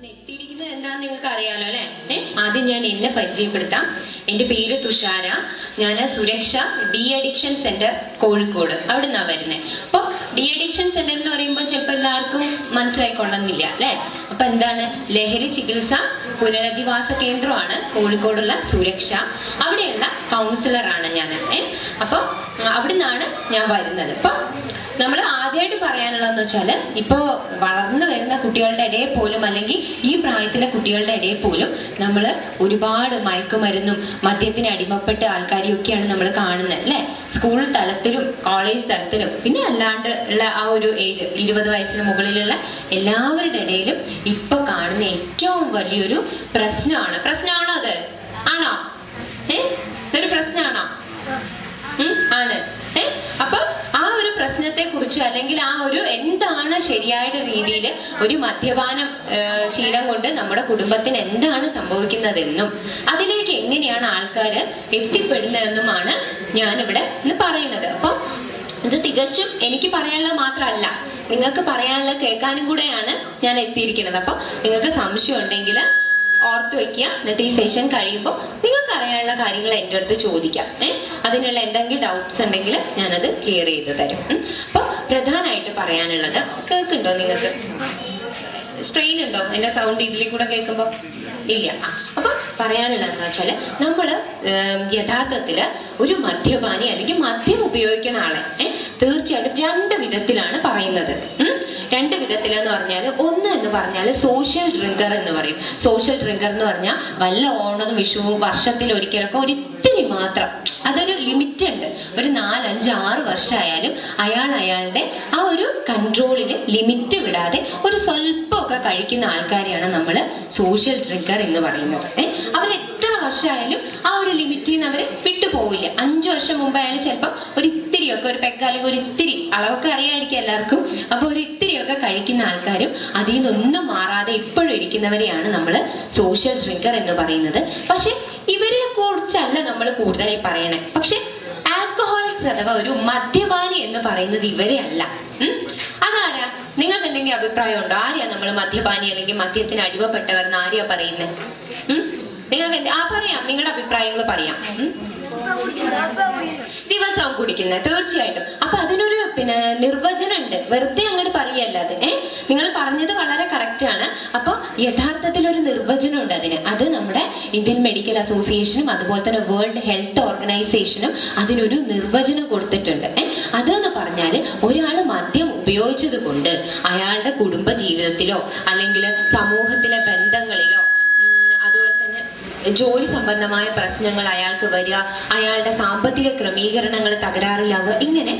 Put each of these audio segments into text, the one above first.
എത്തിയിരിക്കുന്നത് എന്താന്ന് നിങ്ങൾക്ക് അറിയാലോ അല്ലെ ഏ ആദ്യം ഞാൻ എന്നെ പരിചയപ്പെടുത്താം എന്റെ പേര് തുഷാര ഞാൻ സുരക്ഷ ഡി അഡിക്ഷൻ സെന്റർ കോഴിക്കോട് അവിടെ നിന്നാ വരുന്നത് അപ്പൊ ഡി അഡിക്ഷൻ സെന്റർ എന്ന് പറയുമ്പോൾ ചിലപ്പോൾ എല്ലാവർക്കും മനസ്സിലായിക്കൊള്ളുന്നില്ല അല്ലെ അപ്പൊ എന്താണ് ലഹരി ചികിത്സ പുനരധിവാസ കേന്ദ്രമാണ് കോഴിക്കോടുള്ള സുരക്ഷ അവിടെയുള്ള കൗൺസിലറാണ് ഞാൻ ഏ അപ്പൊ അവിടെ നിന്നാണ് ഞാൻ വരുന്നത് അപ്പൊ നമ്മൾ ആദ്യമായിട്ട് പറയാനുള്ളതെന്ന് വെച്ചാല് ഇപ്പോ വളർന്നു വരുന്ന കുട്ടികളുടെ ഇടയിൽ പോലും അല്ലെങ്കിൽ ഈ പ്രായത്തിലെ കുട്ടികളുടെ ഇടയിൽ പോലും നമ്മൾ ഒരുപാട് മയക്കുമരുന്നും മദ്യത്തിന് അടിമപ്പെട്ട ആൾക്കാരെയും ഒക്കെയാണ് നമ്മൾ കാണുന്നത് അല്ലെ സ്കൂൾ തലത്തിലും കോളേജ് തലത്തിലും പിന്നെ അല്ലാണ്ട് ഉള്ള ആ ഒരു ഏജ് ഇരുപത് വയസ്സിന് മുകളിലുള്ള എല്ലാവരുടെ ഇടയിലും ഇപ്പൊ കാണുന്ന ഏറ്റവും വലിയൊരു പ്രശ്നമാണ് പ്രശ്നമാണോ അത് ആണോ ഏ ഇതൊരു പ്രശ്നമാണോ ഉം, ആണ് ഏ അപ്പൊ ആ ഒരു പ്രശ്നത്തെ കുറിച്ച് അല്ലെങ്കിൽ ആ ഒരു എന്താണ് ശരിയായ രീതിയിൽ ഒരു മദ്യപാനം ഏ, ശീലം കൊണ്ട് നമ്മുടെ കുടുംബത്തിന് എന്താണ് സംഭവിക്കുന്നതെന്നും അതിലേക്ക് എങ്ങനെയാണ് ആൾക്കാർ എത്തിപ്പെടുന്നതെന്നുമാണ് ഞാനിവിടെ ഇന്ന് പറയുന്നത് അപ്പം ഇത് തികച്ചും എനിക്ക് പറയാനുള്ളത് മാത്രമല്ല നിങ്ങൾക്ക് പറയാനുള്ളത് കേൾക്കാനും കൂടെയാണ് ഞാൻ എത്തിയിരിക്കുന്നത് അപ്പം നിങ്ങൾക്ക് സംശയം ഉണ്ടെങ്കിൽ ഓർത്ത് വെക്കുക എന്നിട്ട് ഈ സെഷൻ കഴിയുമ്പോൾ നിങ്ങൾക്ക് അറിയാനുള്ള കാര്യങ്ങൾ എൻ്റെ അടുത്ത് ചോദിക്കാം ഏഹ് അതിനുള്ള എന്തെങ്കിലും ഡൗട്ട്സ് ഉണ്ടെങ്കിൽ ഞാനത് ക്ലിയർ ചെയ്ത് തരും ഉം. അപ്പൊ പ്രധാനമായിട്ട് പറയാനുള്ളത് കേൾക്കുന്നുണ്ടോ നിങ്ങൾക്ക് സ്ട്രെയിൻ ഉണ്ടോ എന്റെ സൗണ്ട് ഇതിൽ കൂടെ കേൾക്കുമ്പോ ഇല്ല ആ, അപ്പൊ പറയാനുള്ളതെന്ന് വെച്ചാല് നമ്മള് ഏം, യഥാർത്ഥത്തില് ഒരു മദ്യപാനി അല്ലെങ്കിൽ മദ്യം ഉപയോഗിക്കുന്ന ആളെ ഏ, തീർച്ചയായിട്ടും രണ്ട് വിധത്തിലാണ് പറയുന്നത് ഉം. രണ്ട് വിധത്തിലെന്ന് പറഞ്ഞാൽ ഒന്ന് എന്ന് പറഞ്ഞാൽ സോഷ്യൽ ഡ്രിങ്കർ എന്ന് പറയും സോഷ്യൽ ഡ്രിങ്കർ എന്ന് പറഞ്ഞാൽ വല്ല ഓണവും വിഷുവും വർഷത്തിൽ ഒരിക്കലൊക്കെ ഒരു ഇത്തിരി മാത്രം അതൊരു ലിമിറ്റ് ഉണ്ട് ഒരു നാലഞ്ച് ആറ് വർഷമായാലും അയാൾ അയാളുടെ ആ ഒരു കൺട്രോളിന് ലിമിറ്റ് വിടാതെ ഒരു സ്വല്പമൊക്കെ കഴിക്കുന്ന ആൾക്കാരെയാണ് നമ്മൾ സോഷ്യൽ ഡ്രിങ്കർ എന്ന് പറയുന്നത് ഏ അവർ എത്ര വർഷമായാലും ആ ഒരു ലിമിറ്റിൽ നിന്ന് അവർ വിട്ടുപോവില്ല അഞ്ചു വർഷം മുമ്പായാലും ചിലപ്പോൾ ഒരു ഇത്തിരിയൊക്കെ ഒരു പെഗ് അല്ലെങ്കിൽ ഒരു ഇത്തിരി അളവൊക്കെ അറിയാമായിരിക്കും എല്ലാവർക്കും അപ്പൊ ഒരു ഇത്തിരിയൊക്കെ കഴിക്കുന്ന ആൾക്കാരും അതിൽ നിന്നൊന്നും മാറാതെ ഇപ്പോഴും ഇരിക്കുന്നവരെയാണ് നമ്മൾ സോഷ്യൽ ഡ്രിങ്കർ എന്ന് പറയുന്നത് പക്ഷെ ഇവരെ കുറിച്ചല്ല നമ്മൾ കൂടുതലായി പറയണേ പക്ഷെ ആൽക്കഹോളിക്സ് അഥവാ ഒരു മദ്യപാനി എന്ന് പറയുന്നത് ഇവരെ അല്ല ഉം? അതാരാ നിങ്ങൾക്ക് എന്തെങ്കിലും അഭിപ്രായം ഉണ്ടോ ആരെയാ നമ്മൾ മദ്യപാനി അല്ലെങ്കിൽ മദ്യത്തിന് അടിമപ്പെട്ടവർ എന്ന് ആരെയാ പറയുന്നത് നിങ്ങൾക്ക് എന്ത്- ആ പറയാം നിങ്ങളുടെ അഭിപ്രായങ്ങൾ പറയാം ഉം? ദിവസവും കുടിക്കുന്നത് തീർച്ചയായിട്ടും അപ്പൊ അതിനൊരു പിന്നെ നിർവചനം ഉണ്ട് വെറുതെ അങ്ങോട്ട് പറയല്ല അത് ഏ നിങ്ങൾ പറഞ്ഞത് വളരെ കറക്റ്റ് ആണ് അപ്പൊ യഥാർത്ഥത്തിൽ ഒരു നിർവചനം ഉണ്ട് അതിന് അത് നമ്മുടെ ഇന്ത്യൻ മെഡിക്കൽ അസോസിയേഷനും അതുപോലെ തന്നെ വേൾഡ് ഹെൽത്ത് ഓർഗനൈസേഷനും അതിനൊരു നിർവചനം കൊടുത്തിട്ടുണ്ട് ഏ അതെന്ന് പറഞ്ഞാൽ ഒരാൾ മദ്യം ഉപയോഗിച്ചത് കൊണ്ട് അയാളുടെ കുടുംബ ജീവിതത്തിലോ അല്ലെങ്കിൽ സമൂഹത്തിലെ ബന്ധങ്ങളിലോ ഉം, അതുപോലെ തന്നെ ജോലി സംബന്ധമായ പ്രശ്നങ്ങൾ അയാൾക്ക് വരിക അയാളുടെ സാമ്പത്തിക ക്രമീകരണങ്ങൾ തകരാറിലാവുക ഇങ്ങനെ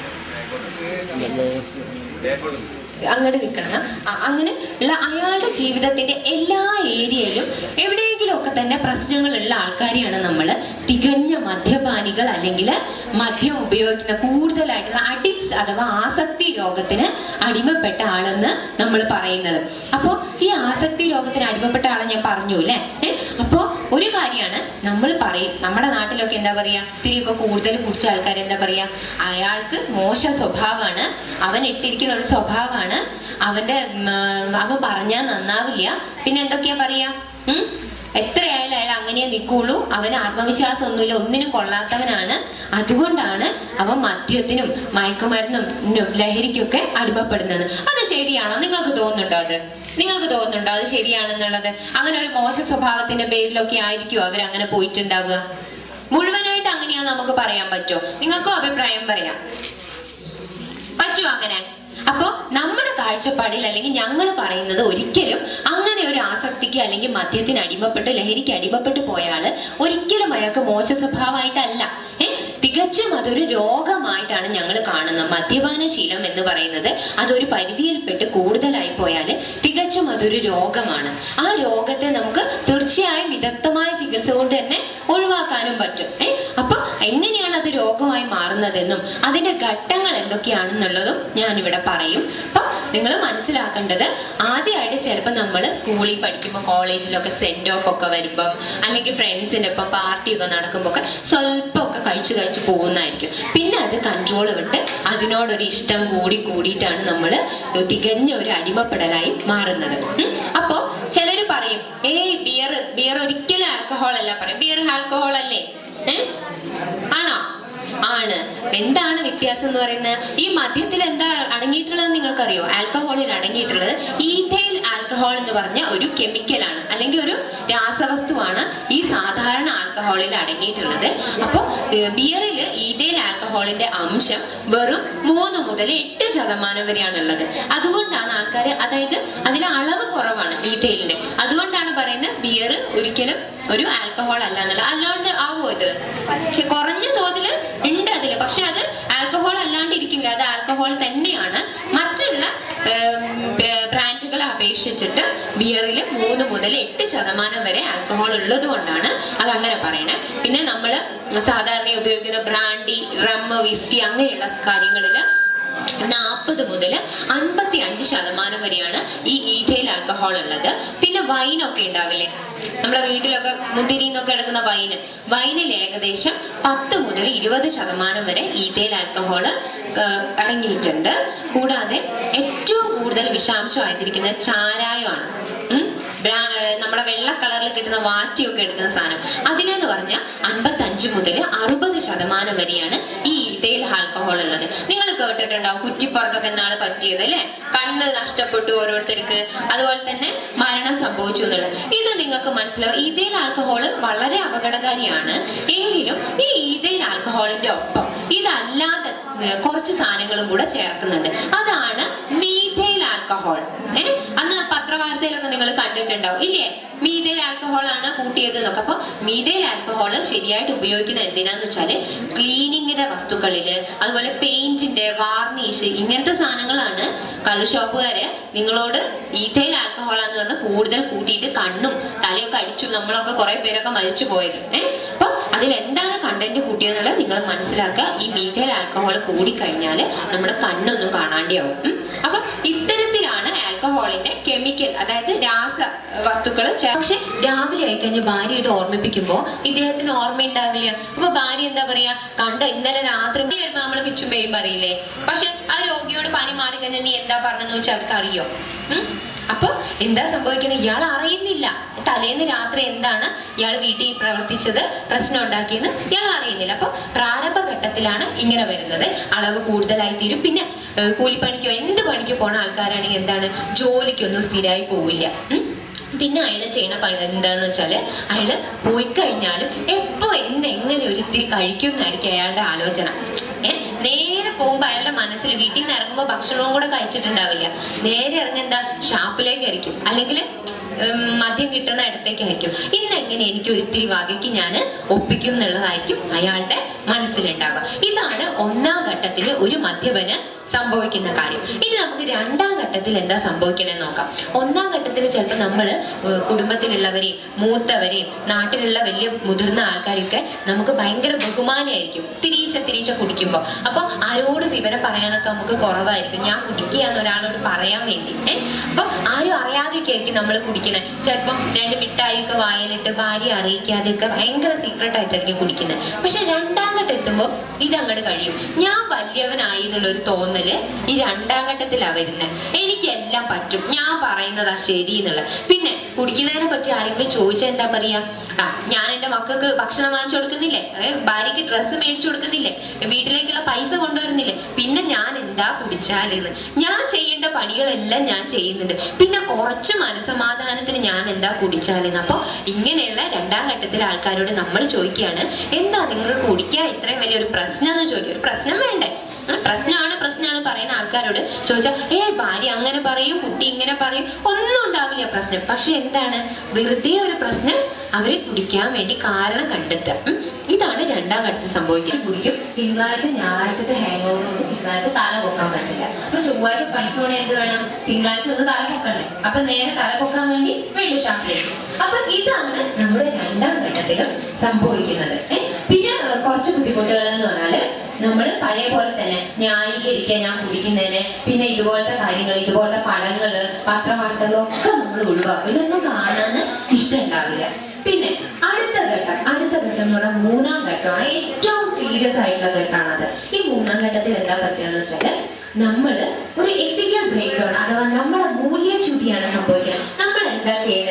അങ്ങോട്ട് നിൽക്കണം അ- അങ്ങനെ ഉള്ള അയാളുടെ ജീവിതത്തിന്റെ എല്ലാ ഏരിയയിലും എവിടെയെങ്കിലും ഒക്കെ തന്നെ പ്രശ്നങ്ങളുള്ള ആൾക്കാരെയാണ് നമ്മൾ തികഞ്ഞ മദ്യപാനികൾ അല്ലെങ്കിൽ മദ്യം ഉപയോഗിക്കുന്ന കൂടുതലായിട്ടുള്ള അഡിക്സ് അഥവാ ആസക്തി രോഗത്തിന് അടിമപ്പെട്ട ആളെന്ന് നമ്മൾ പറയുന്നത് അപ്പോ ഈ ആസക്തി രോഗത്തിന് അടിമപ്പെട്ട ആളെ ഞാൻ പറഞ്ഞു അല്ലെ അപ്പോ ഒരു കാര്യമാണ് നമ്മൾ പറയും നമ്മുടെ നാട്ടിലൊക്കെ എന്താ പറയാ ഇത്തിരിയൊക്കെ കൂടുതൽ കുടിച്ച ആൾക്കാർ എന്താ പറയാ അയാൾക്ക് മോശ സ്വഭാവമാണ് അവൻ ഇട്ടിരിക്കുന്ന ഒരു സ്വഭാവമാണ് അവന്റെ ഉം, അവൻ പറഞ്ഞാൽ നന്നാവില്ല പിന്നെ എന്തൊക്കെയാ പറയാ ഉം എത്രയായാലും അയാൾ അങ്ങനെ നിൽക്കുള്ളൂ അവന് ആത്മവിശ്വാസമൊന്നുമില്ല ഒന്നിനും കൊള്ളാത്തവനാണ് അതുകൊണ്ടാണ് അവൻ മദ്യത്തിനും മയക്കുമരുന്നും ഉം, ലഹരിക്കൊക്കെ അടിമപ്പെടുന്നത് അത് ശരിയാണോ നിങ്ങൾക്ക് തോന്നുന്നുണ്ടോ അത് നിങ്ങൾക്ക് തോന്നുന്നുണ്ടോ അത് ശരിയാണെന്നുള്ളത് അങ്ങനെ ഒരു മോശ സ്വഭാവത്തിന്റെ പേരിലൊക്കെ ആയിരിക്കും അവർ അങ്ങനെ പോയിട്ടുണ്ടാവുക മുഴുവനായിട്ട് അങ്ങനെയാ നമുക്ക് പറയാൻ പറ്റുമോ നിങ്ങൾക്കും അഭിപ്രായം പറയാം പറ്റുമോ അങ്ങനെ അപ്പോ നമ്മുടെ കാഴ്ചപ്പാടിൽ അല്ലെങ്കിൽ ഞങ്ങൾ പറയുന്നത് ഒരിക്കലും അങ്ങനെ ഒരു ആസക്തിക്ക് അല്ലെങ്കിൽ മദ്യത്തിന് അടിമപ്പെട്ട് ലഹരിക്ക് അടിമപ്പെട്ട് പോയാല് ഒരിക്കലും അയാൾക്ക് മോശ സ്വഭാവമായിട്ടല്ല ഏ തികച്ചും അതൊരു രോഗമായിട്ടാണ് ഞങ്ങൾ കാണുന്നത് മദ്യപാന ശീലം എന്ന് പറയുന്നത് അതൊരു പരിധിയിൽപ്പെട്ട് കൂടുതലായി പോയാല് തികച്ചും അതൊരു രോഗമാണ് ആ രോഗത്തെ നമുക്ക് തീർച്ചയായും വിദഗ്ധമായ ചികിത്സ കൊണ്ട് തന്നെ ഒഴിവാക്കാനും പറ്റും ഏ അപ്പൊ എങ്ങനെയാണ് അത് രോഗമായി മാറുന്നതെന്നും അതിന്റെ ഘട്ടങ്ങൾ എന്തൊക്കെയാണെന്നുള്ളതും ഞാനിവിടെ പറയും അപ്പൊ നിങ്ങൾ മനസ്സിലാക്കേണ്ടത് ആദ്യമായിട്ട് ചിലപ്പോൾ നമ്മൾ സ്കൂളിൽ പഠിക്കുമ്പോൾ കോളേജിലൊക്കെ സെന്റ് ഓഫ് ഒക്കെ വരുമ്പം അല്ലെങ്കിൽ ഫ്രണ്ട്സിന്റെ ഒപ്പം പാർട്ടിയൊക്കെ നടക്കുമ്പോൾ ഒക്കെ സ്വല്പമൊക്കെ കഴിച്ചു കഴിച്ചു പോകുന്നതായിരിക്കും പിന്നെ അത് കൺട്രോൾ വിട്ട് അതിനോടൊരു ഇഷ്ടം കൂടി കൂടിയിട്ടാണ് നമ്മൾ തികഞ്ഞ ഒരു അടിമപ്പെടലായി മാറുന്നത് ഉം. അപ്പോ ചിലര് പറയും ഏയ് ബിയർ ബിയർ ഒരിക്കലും ആൽക്കഹോൾ അല്ല പറയും ബിയർ ആൽക്കഹോൾ അല്ലേ ഏ? ആണോ ആണ് എന്താണ് വ്യത്യാസം എന്ന് പറയുന്നത് ഈ മദ്യത്തിൽ എന്താ അടങ്ങിയിട്ടുള്ളത് നിങ്ങൾക്കറിയോ ആൽക്കഹോളിൽ അടങ്ങിയിട്ടുള്ളത് ഈഥൈൽ ആൽക്കഹോൾ എന്ന് പറഞ്ഞ ഒരു കെമിക്കലാണ് അല്ലെങ്കിൽ ഒരു രാസവസ്തുവാണ് ഈ സാധാരണ ആൽക്കഹോളിൽ അടങ്ങിയിട്ടുള്ളത് അപ്പോൾ ബിയറിൽ ഈഥൈൽ ആൽക്കഹോളിന്റെ അംശം വെറും മൂന്ന് മുതൽ എട്ട് ശതമാനം വരെയാണുള്ളത് അതുകൊണ്ടാണ് ആൾക്കാർ അതായത് അതിലെ അളവ് കുറവാണ് ഈഥൈലിന്റെ അതുകൊണ്ടാണ് പറയുന്നത് ബിയർ ഒരിക്കലും ഒരു ആൽക്കഹോൾ അല്ല എന്നുള്ളത് അല്ലാണ്ട് ആവോ ഇത് പക്ഷെ കുറഞ്ഞ തോതിൽ ഉണ്ട് അതില് പക്ഷെ അത് ആൽക്കഹോൾ അല്ലാണ്ട് ഇരിക്കില്ല അത് ആൽക്കഹോൾ തന്നെയാണ് മറ്റുള്ള ബ്രാൻഡുകളെ അപേക്ഷിച്ചിട്ട് ബിയറിൽ മൂന്ന് മുതൽ എട്ട് ശതമാനം വരെ ആൽക്കഹോൾ ഉള്ളത് കൊണ്ടാണ് അത് അങ്ങനെ പറയണേ പിന്നെ നമ്മൾ സാധാരണ ഉപയോഗിക്കുന്ന ബ്രാൻഡി റമ്മ് വിസ്കി അങ്ങനെയുള്ള കാര്യങ്ങളില് നാൽപ്പത് മുതൽ അൻപത്തി അഞ്ച് ശതമാനം വരെയാണ് ഈ ഈഥൈൽ ആൽക്കഹോൾ ഉള്ളത് പിന്നെ വൈനൊക്കെ ഉണ്ടാവില്ലേ നമ്മളെ വീട്ടിലൊക്കെ മുന്തിരി എന്നൊക്കെ എടുക്കുന്ന വൈന് വൈനിൽ ഏകദേശം പത്ത് മുതൽ ഇരുപത് ശതമാനം വരെ ഈഥൈൽ ആൽക്കഹോൾ അടങ്ങിയിട്ടുണ്ട് കൂടാതെ ഏറ്റവും കൂടുതൽ വിഷാംശം ആയിരിക്കുന്നത് ചാരായമാണ് ഉം. ബ്രാ- ഏർ നമ്മുടെ വെള്ള കളറിൽ കിട്ടുന്ന വാറ്റിയൊക്കെ എടുക്കുന്ന സാധനം അതിലെന്ന് പറഞ്ഞാൽ അൻപത്തി അഞ്ച് മുതൽ അറുപത് ശതമാനം വരെയാണ് ഈ ഈത്തയിൽ ആൽക്കഹോൾ ഉള്ളത് നിങ്ങൾ കേട്ടിട്ടുണ്ടാവും കുറ്റിപ്പുറത്തൊക്കെ നാളെ പറ്റിയത് അല്ലെ കണ്ണ് നഷ്ടപ്പെട്ടു ഓരോരുത്തർക്ക് അതുപോലെ തന്നെ മരണം സംഭവിച്ചു എന്നുള്ളത് ഇത് നിങ്ങൾക്ക് മനസ്സിലാവും ഈതയിൽ ആൽക്കഹോൾ വളരെ അപകടകാരിയാണ് എങ്കിലും ഈ ഈതയിൽ ആൽക്കഹോളിന്റെ ഒപ്പം ഇതല്ലാതെ ഏർ കുറച്ച് സാധനങ്ങളും കൂടെ ചേർക്കുന്നുണ്ട് അതാണ് മീഥൈൽ ആൽക്കഹോൾ ഏഹ് അന്ന് പത്രവാർത്തയിലൊക്കെ നിങ്ങൾ കണ്ടിട്ടുണ്ടാവും ഇല്ലേ മീഥൈൽ ആൽക്കഹോൾ ആണ് കൂട്ടിയത് എന്നൊക്കെ അപ്പൊ മീഥൈൽ ആൽക്കഹോൾ ശരിയായിട്ട് ഉപയോഗിക്കുന്നത് എന്തിനാന്ന് വെച്ചാല് ക്ലീനിങ്ങിന്റെ വസ്തുക്കളില് അതുപോലെ പെയിന്റിന്റെ വാർണിഷ് ഇങ്ങനത്തെ സാധനങ്ങളാണ് കള്ള് ഷോപ്പുകാര് നിങ്ങളോട് ഈഥൈൽ ആൽക്കഹോൾ എന്ന് പറഞ്ഞ് കൂടുതൽ കൂട്ടിയിട്ട് കണ്ണും തലയൊക്കെ അടിച്ചു നമ്മളൊക്കെ കുറെ പേരൊക്കെ മരിച്ചു പോയത് ഏഹ് അപ്പൊ അതിൽ എന്താണ് കണ്ടന്റ് കൂട്ടിയെന്നുള്ളത് നിങ്ങൾ മനസ്സിലാക്കുക ഈ മീഥൈൽ ആൽക്കഹോൾ കൂടിക്കഴിഞ്ഞാല് നമ്മുടെ കണ്ണൊന്നും കാണാണ്ടിയാവും ഉം. അപ്പൊ ഇത്തരത്തിലാണ് ആൽക്കഹോളിന്റെ കെമിക്കൽ അതായത് രാസ വസ്തുക്കൾ പക്ഷെ രാവിലെ ആയിക്കഴിഞ്ഞ് ഭാര്യ ഇത് ഓർമ്മിപ്പിക്കുമ്പോ ഇദ്ദേഹത്തിന് ഓർമ്മയുണ്ടാവില്ല അപ്പൊ ഭാര്യ എന്താ പറയാ കണ്ട ഇന്നലെ രാത്രി മണി വരുമ്പോ നമ്മള് പിച്ചും പേയും പറയില്ലേ പക്ഷെ ആ രോഗിയോട് പനി മാറിക്കഴിഞ്ഞാൽ നീ എന്താ പറഞ്ഞെന്ന് വെച്ചാൽ അവർക്ക് അറിയോ ഉം? അപ്പൊ എന്താ സംഭവിക്കുന്നത് ഇയാൾ അറിയുന്നില്ല തലേന്ന് രാത്രി എന്താണ് ഇയാൾ വീട്ടിൽ പ്രവർത്തിച്ചത് പ്രശ്നം ഉണ്ടാക്കിയെന്ന് ഇയാൾ അറിയുന്നില്ല അപ്പൊ പ്രാരംഭഘട്ടത്തിലാണ് ഇങ്ങനെ വരുന്നത് അളവ് കൂടുതലായി തീരും പിന്നെ ഏഹ്, കൂലിപ്പണിക്കോ എന്ത് പണിക്കോ പോണ ആൾക്കാരാണെങ്കിൽ എന്താണ് ജോലിക്കൊന്നും സ്ഥിരമായി പോവില്ല ഉം? പിന്നെ അയാൾ ചെയ്യണ പണി എന്താന്ന് വെച്ചാല് അയാള് പോയി കഴിഞ്ഞാലും എപ്പോ എന്ത് എങ്ങനെ ഒരു ഇത്തിരി കഴിക്കും എന്നായിരിക്കും അയാളുടെ ആലോചന ഏ നേരെ പോകുമ്പോ അയാളുടെ മനസ്സിൽ വീട്ടിൽ നിന്ന് ഇറങ്ങുമ്പോ ഭക്ഷണവും കൂടെ കഴിച്ചിട്ടുണ്ടാവില്ല നേരെ ഇറങ്ങുന്ന ഷാപ്പിലേക്ക് ആയിരിക്കും അല്ലെങ്കിൽ മദ്യം കിട്ടുന്ന ഇടത്തേക്കായിരിക്കും ഇന്ന് എങ്ങനെ എനിക്ക് ഒരു ഇത്തിരി വകയ്ക്ക് ഞാൻ ഒപ്പിക്കും എന്നുള്ളതായിരിക്കും അയാളുടെ മനസ്സിലുണ്ടാവുക ഇതാണ് ഒന്നാം ഘട്ടത്തിൽ ഒരു മദ്യപന് സംഭവിക്കുന്ന കാര്യം ഇനി നമുക്ക് രണ്ടാം ഘട്ടത്തിൽ എന്താ സംഭവിക്കണമെന്ന് നോക്കാം ഒന്നാം ഘട്ടത്തിൽ ചിലപ്പോൾ നമ്മൾ കുടുംബത്തിലുള്ളവരെയും മൂത്തവരെയും നാട്ടിലുള്ള വലിയ മുതിർന്ന ആൾക്കാരൊക്കെ നമുക്ക് ഭയങ്കര ബഹുമാനമായിരിക്കും തിരീശ തിരീശ കുടിക്കുമ്പോൾ അപ്പൊ ആരോട് വിവരം പറയാനൊക്കെ നമുക്ക് കുറവായിരിക്കും ഞാൻ കുടിക്കുക എന്ന് ഒരാളോട് പറയാൻ വേണ്ടി ഏഹ് അപ്പൊ ആരും അറിയാതെയൊക്കെ ആയിരിക്കും നമ്മൾ കുടിക്കുന്നത് ചിലപ്പം രണ്ട് മിഠായിയൊക്കെ വായിലിട്ട് ഭാര്യ അറിയിക്കാതെയൊക്കെ ഭയങ്കര സീക്രട്ട് ആയിട്ടായിരിക്കും കുടിക്കുന്നത് പക്ഷെ രണ്ടാം ഘട്ടം എത്തുമ്പോൾ ഇത് അങ്ങോട്ട് കഴിയും ഞാൻ വലിയവനായി എന്നുള്ള ഒരു തോന്നല് ഈ രണ്ടാം ഘട്ടത്തിലാ വരുന്നത് എനിക്കെല്ലാം പറ്റും ഞാൻ പറയുന്നതാ ശരി എന്നുള്ളത് പിന്നെ കുടിക്കുന്നതിനെ പറ്റി ആരെങ്കിലും ചോദിച്ചാൽ എന്താ പറയാ ആ ഞാൻ എന്റെ മക്കൾക്ക് ഭക്ഷണം വാങ്ങിച്ചു കൊടുക്കുന്നില്ലേ ഏ, ഭാര്യയ്ക്ക് ഡ്രസ്സ് മേടിച്ചു കൊടുക്കുന്നില്ലേ വീട്ടിലേക്കുള്ള പൈസ കൊണ്ടുവരുന്നില്ലേ പിന്നെ ഞാൻ എന്താ കുടിച്ചാലെന്ന് ഞാൻ ചെയ്യേണ്ട പണികളെല്ലാം ഞാൻ ചെയ്യുന്നുണ്ട് പിന്നെ കുറച്ച് മനസമാധാനത്തിന് ഞാൻ എന്താ കുടിച്ചാലെന്ന് അപ്പൊ ഇങ്ങനെയുള്ള രണ്ടാം ഘട്ടത്തിലെ ആൾക്കാരോട് നമ്മൾ ചോദിക്കുകയാണ് എന്താ നിങ്ങൾക്ക് കുടിക്കാൻ ഇത്രയും വലിയൊരു പ്രശ്നം എന്ന് ചോദിക്കും ഒരു പ്രശ്നം വേണ്ടേ ആ, പ്രശ്നമാണ് പ്രശ്നമാണ് പറയുന്ന ആൾക്കാരോട് ചോദിച്ചാൽ ഏ ഭാര്യ അങ്ങനെ പറയും കുട്ടി ഇങ്ങനെ പറയും ഒന്നും ഉണ്ടാവില്ല പ്രശ്നം പക്ഷെ എന്താണ് വെറുതെ ഒരു പ്രശ്നം അവരെ കുടിക്കാൻ വേണ്ടി കാരണം കണ്ടെത്തുക ഉം. ഇതാണ് രണ്ടാം ഘട്ടത്തിൽ സംഭവിക്കുന്നത് കുടിക്കും തിങ്കളാഴ്ച ഞായറാഴ്ചത്തെ ഹാങ് ഓവർ കൊണ്ട് തിങ്കളാഴ്ച തല പൊക്കാൻ പറ്റില്ല അപ്പൊ ചൊവ്വാഴ്ച പണിക്കോണെ എന്ത് വേണം തിങ്കളാഴ്ച ഒന്ന് തല പൊക്കണ്ടേ അപ്പൊ നേരെ തല പൊക്കാൻ വേണ്ടി വീണ്ടും ഷാപ്പിലേക്ക് അപ്പൊ ഇതാണ് നമ്മുടെ രണ്ടാം ഘട്ടത്തിലും സംഭവിക്കുന്നത് ഏ? പിന്നെ ഏഹ്, കുറച്ച് ബുദ്ധിമുട്ടുകൾ എന്ന് പറഞ്ഞാല് നമ്മൾ പഴയ പോലെ തന്നെ ന്യായീകരിക്കാൻ ഞാൻ കുടിക്കുന്നതിന് പിന്നെ ഇതുപോലത്തെ കാര്യങ്ങൾ ഇതുപോലത്തെ പടങ്ങള് പത്രവാർത്തകളൊക്കെ നമ്മൾ ഒഴിവാക്കും ഇതൊന്നും കാണാൻ ഇഷ്ടമുണ്ടാവില്ല പിന്നെ അടുത്ത ഘട്ടം അടുത്ത ഘട്ടം എന്ന് പറഞ്ഞാൽ മൂന്നാം ഘട്ടമാണ് ഏറ്റവും സീരിയസ് ആയിട്ടുള്ള ഘട്ടമാണത് ഈ മൂന്നാം ഘട്ടത്തിൽ എന്താ പറ്റുകയെന്ന് വെച്ചാല് നമ്മൾ ഒരു എത്തിക്കൽ ബ്രേക്ക് ഡൗൺ അഥവാ നമ്മുടെ മൂല്യച്യുതിയാണ് സംഭവിക്കുന്നത് നമ്മൾ എന്താ ചെയ്യേണ്ടത്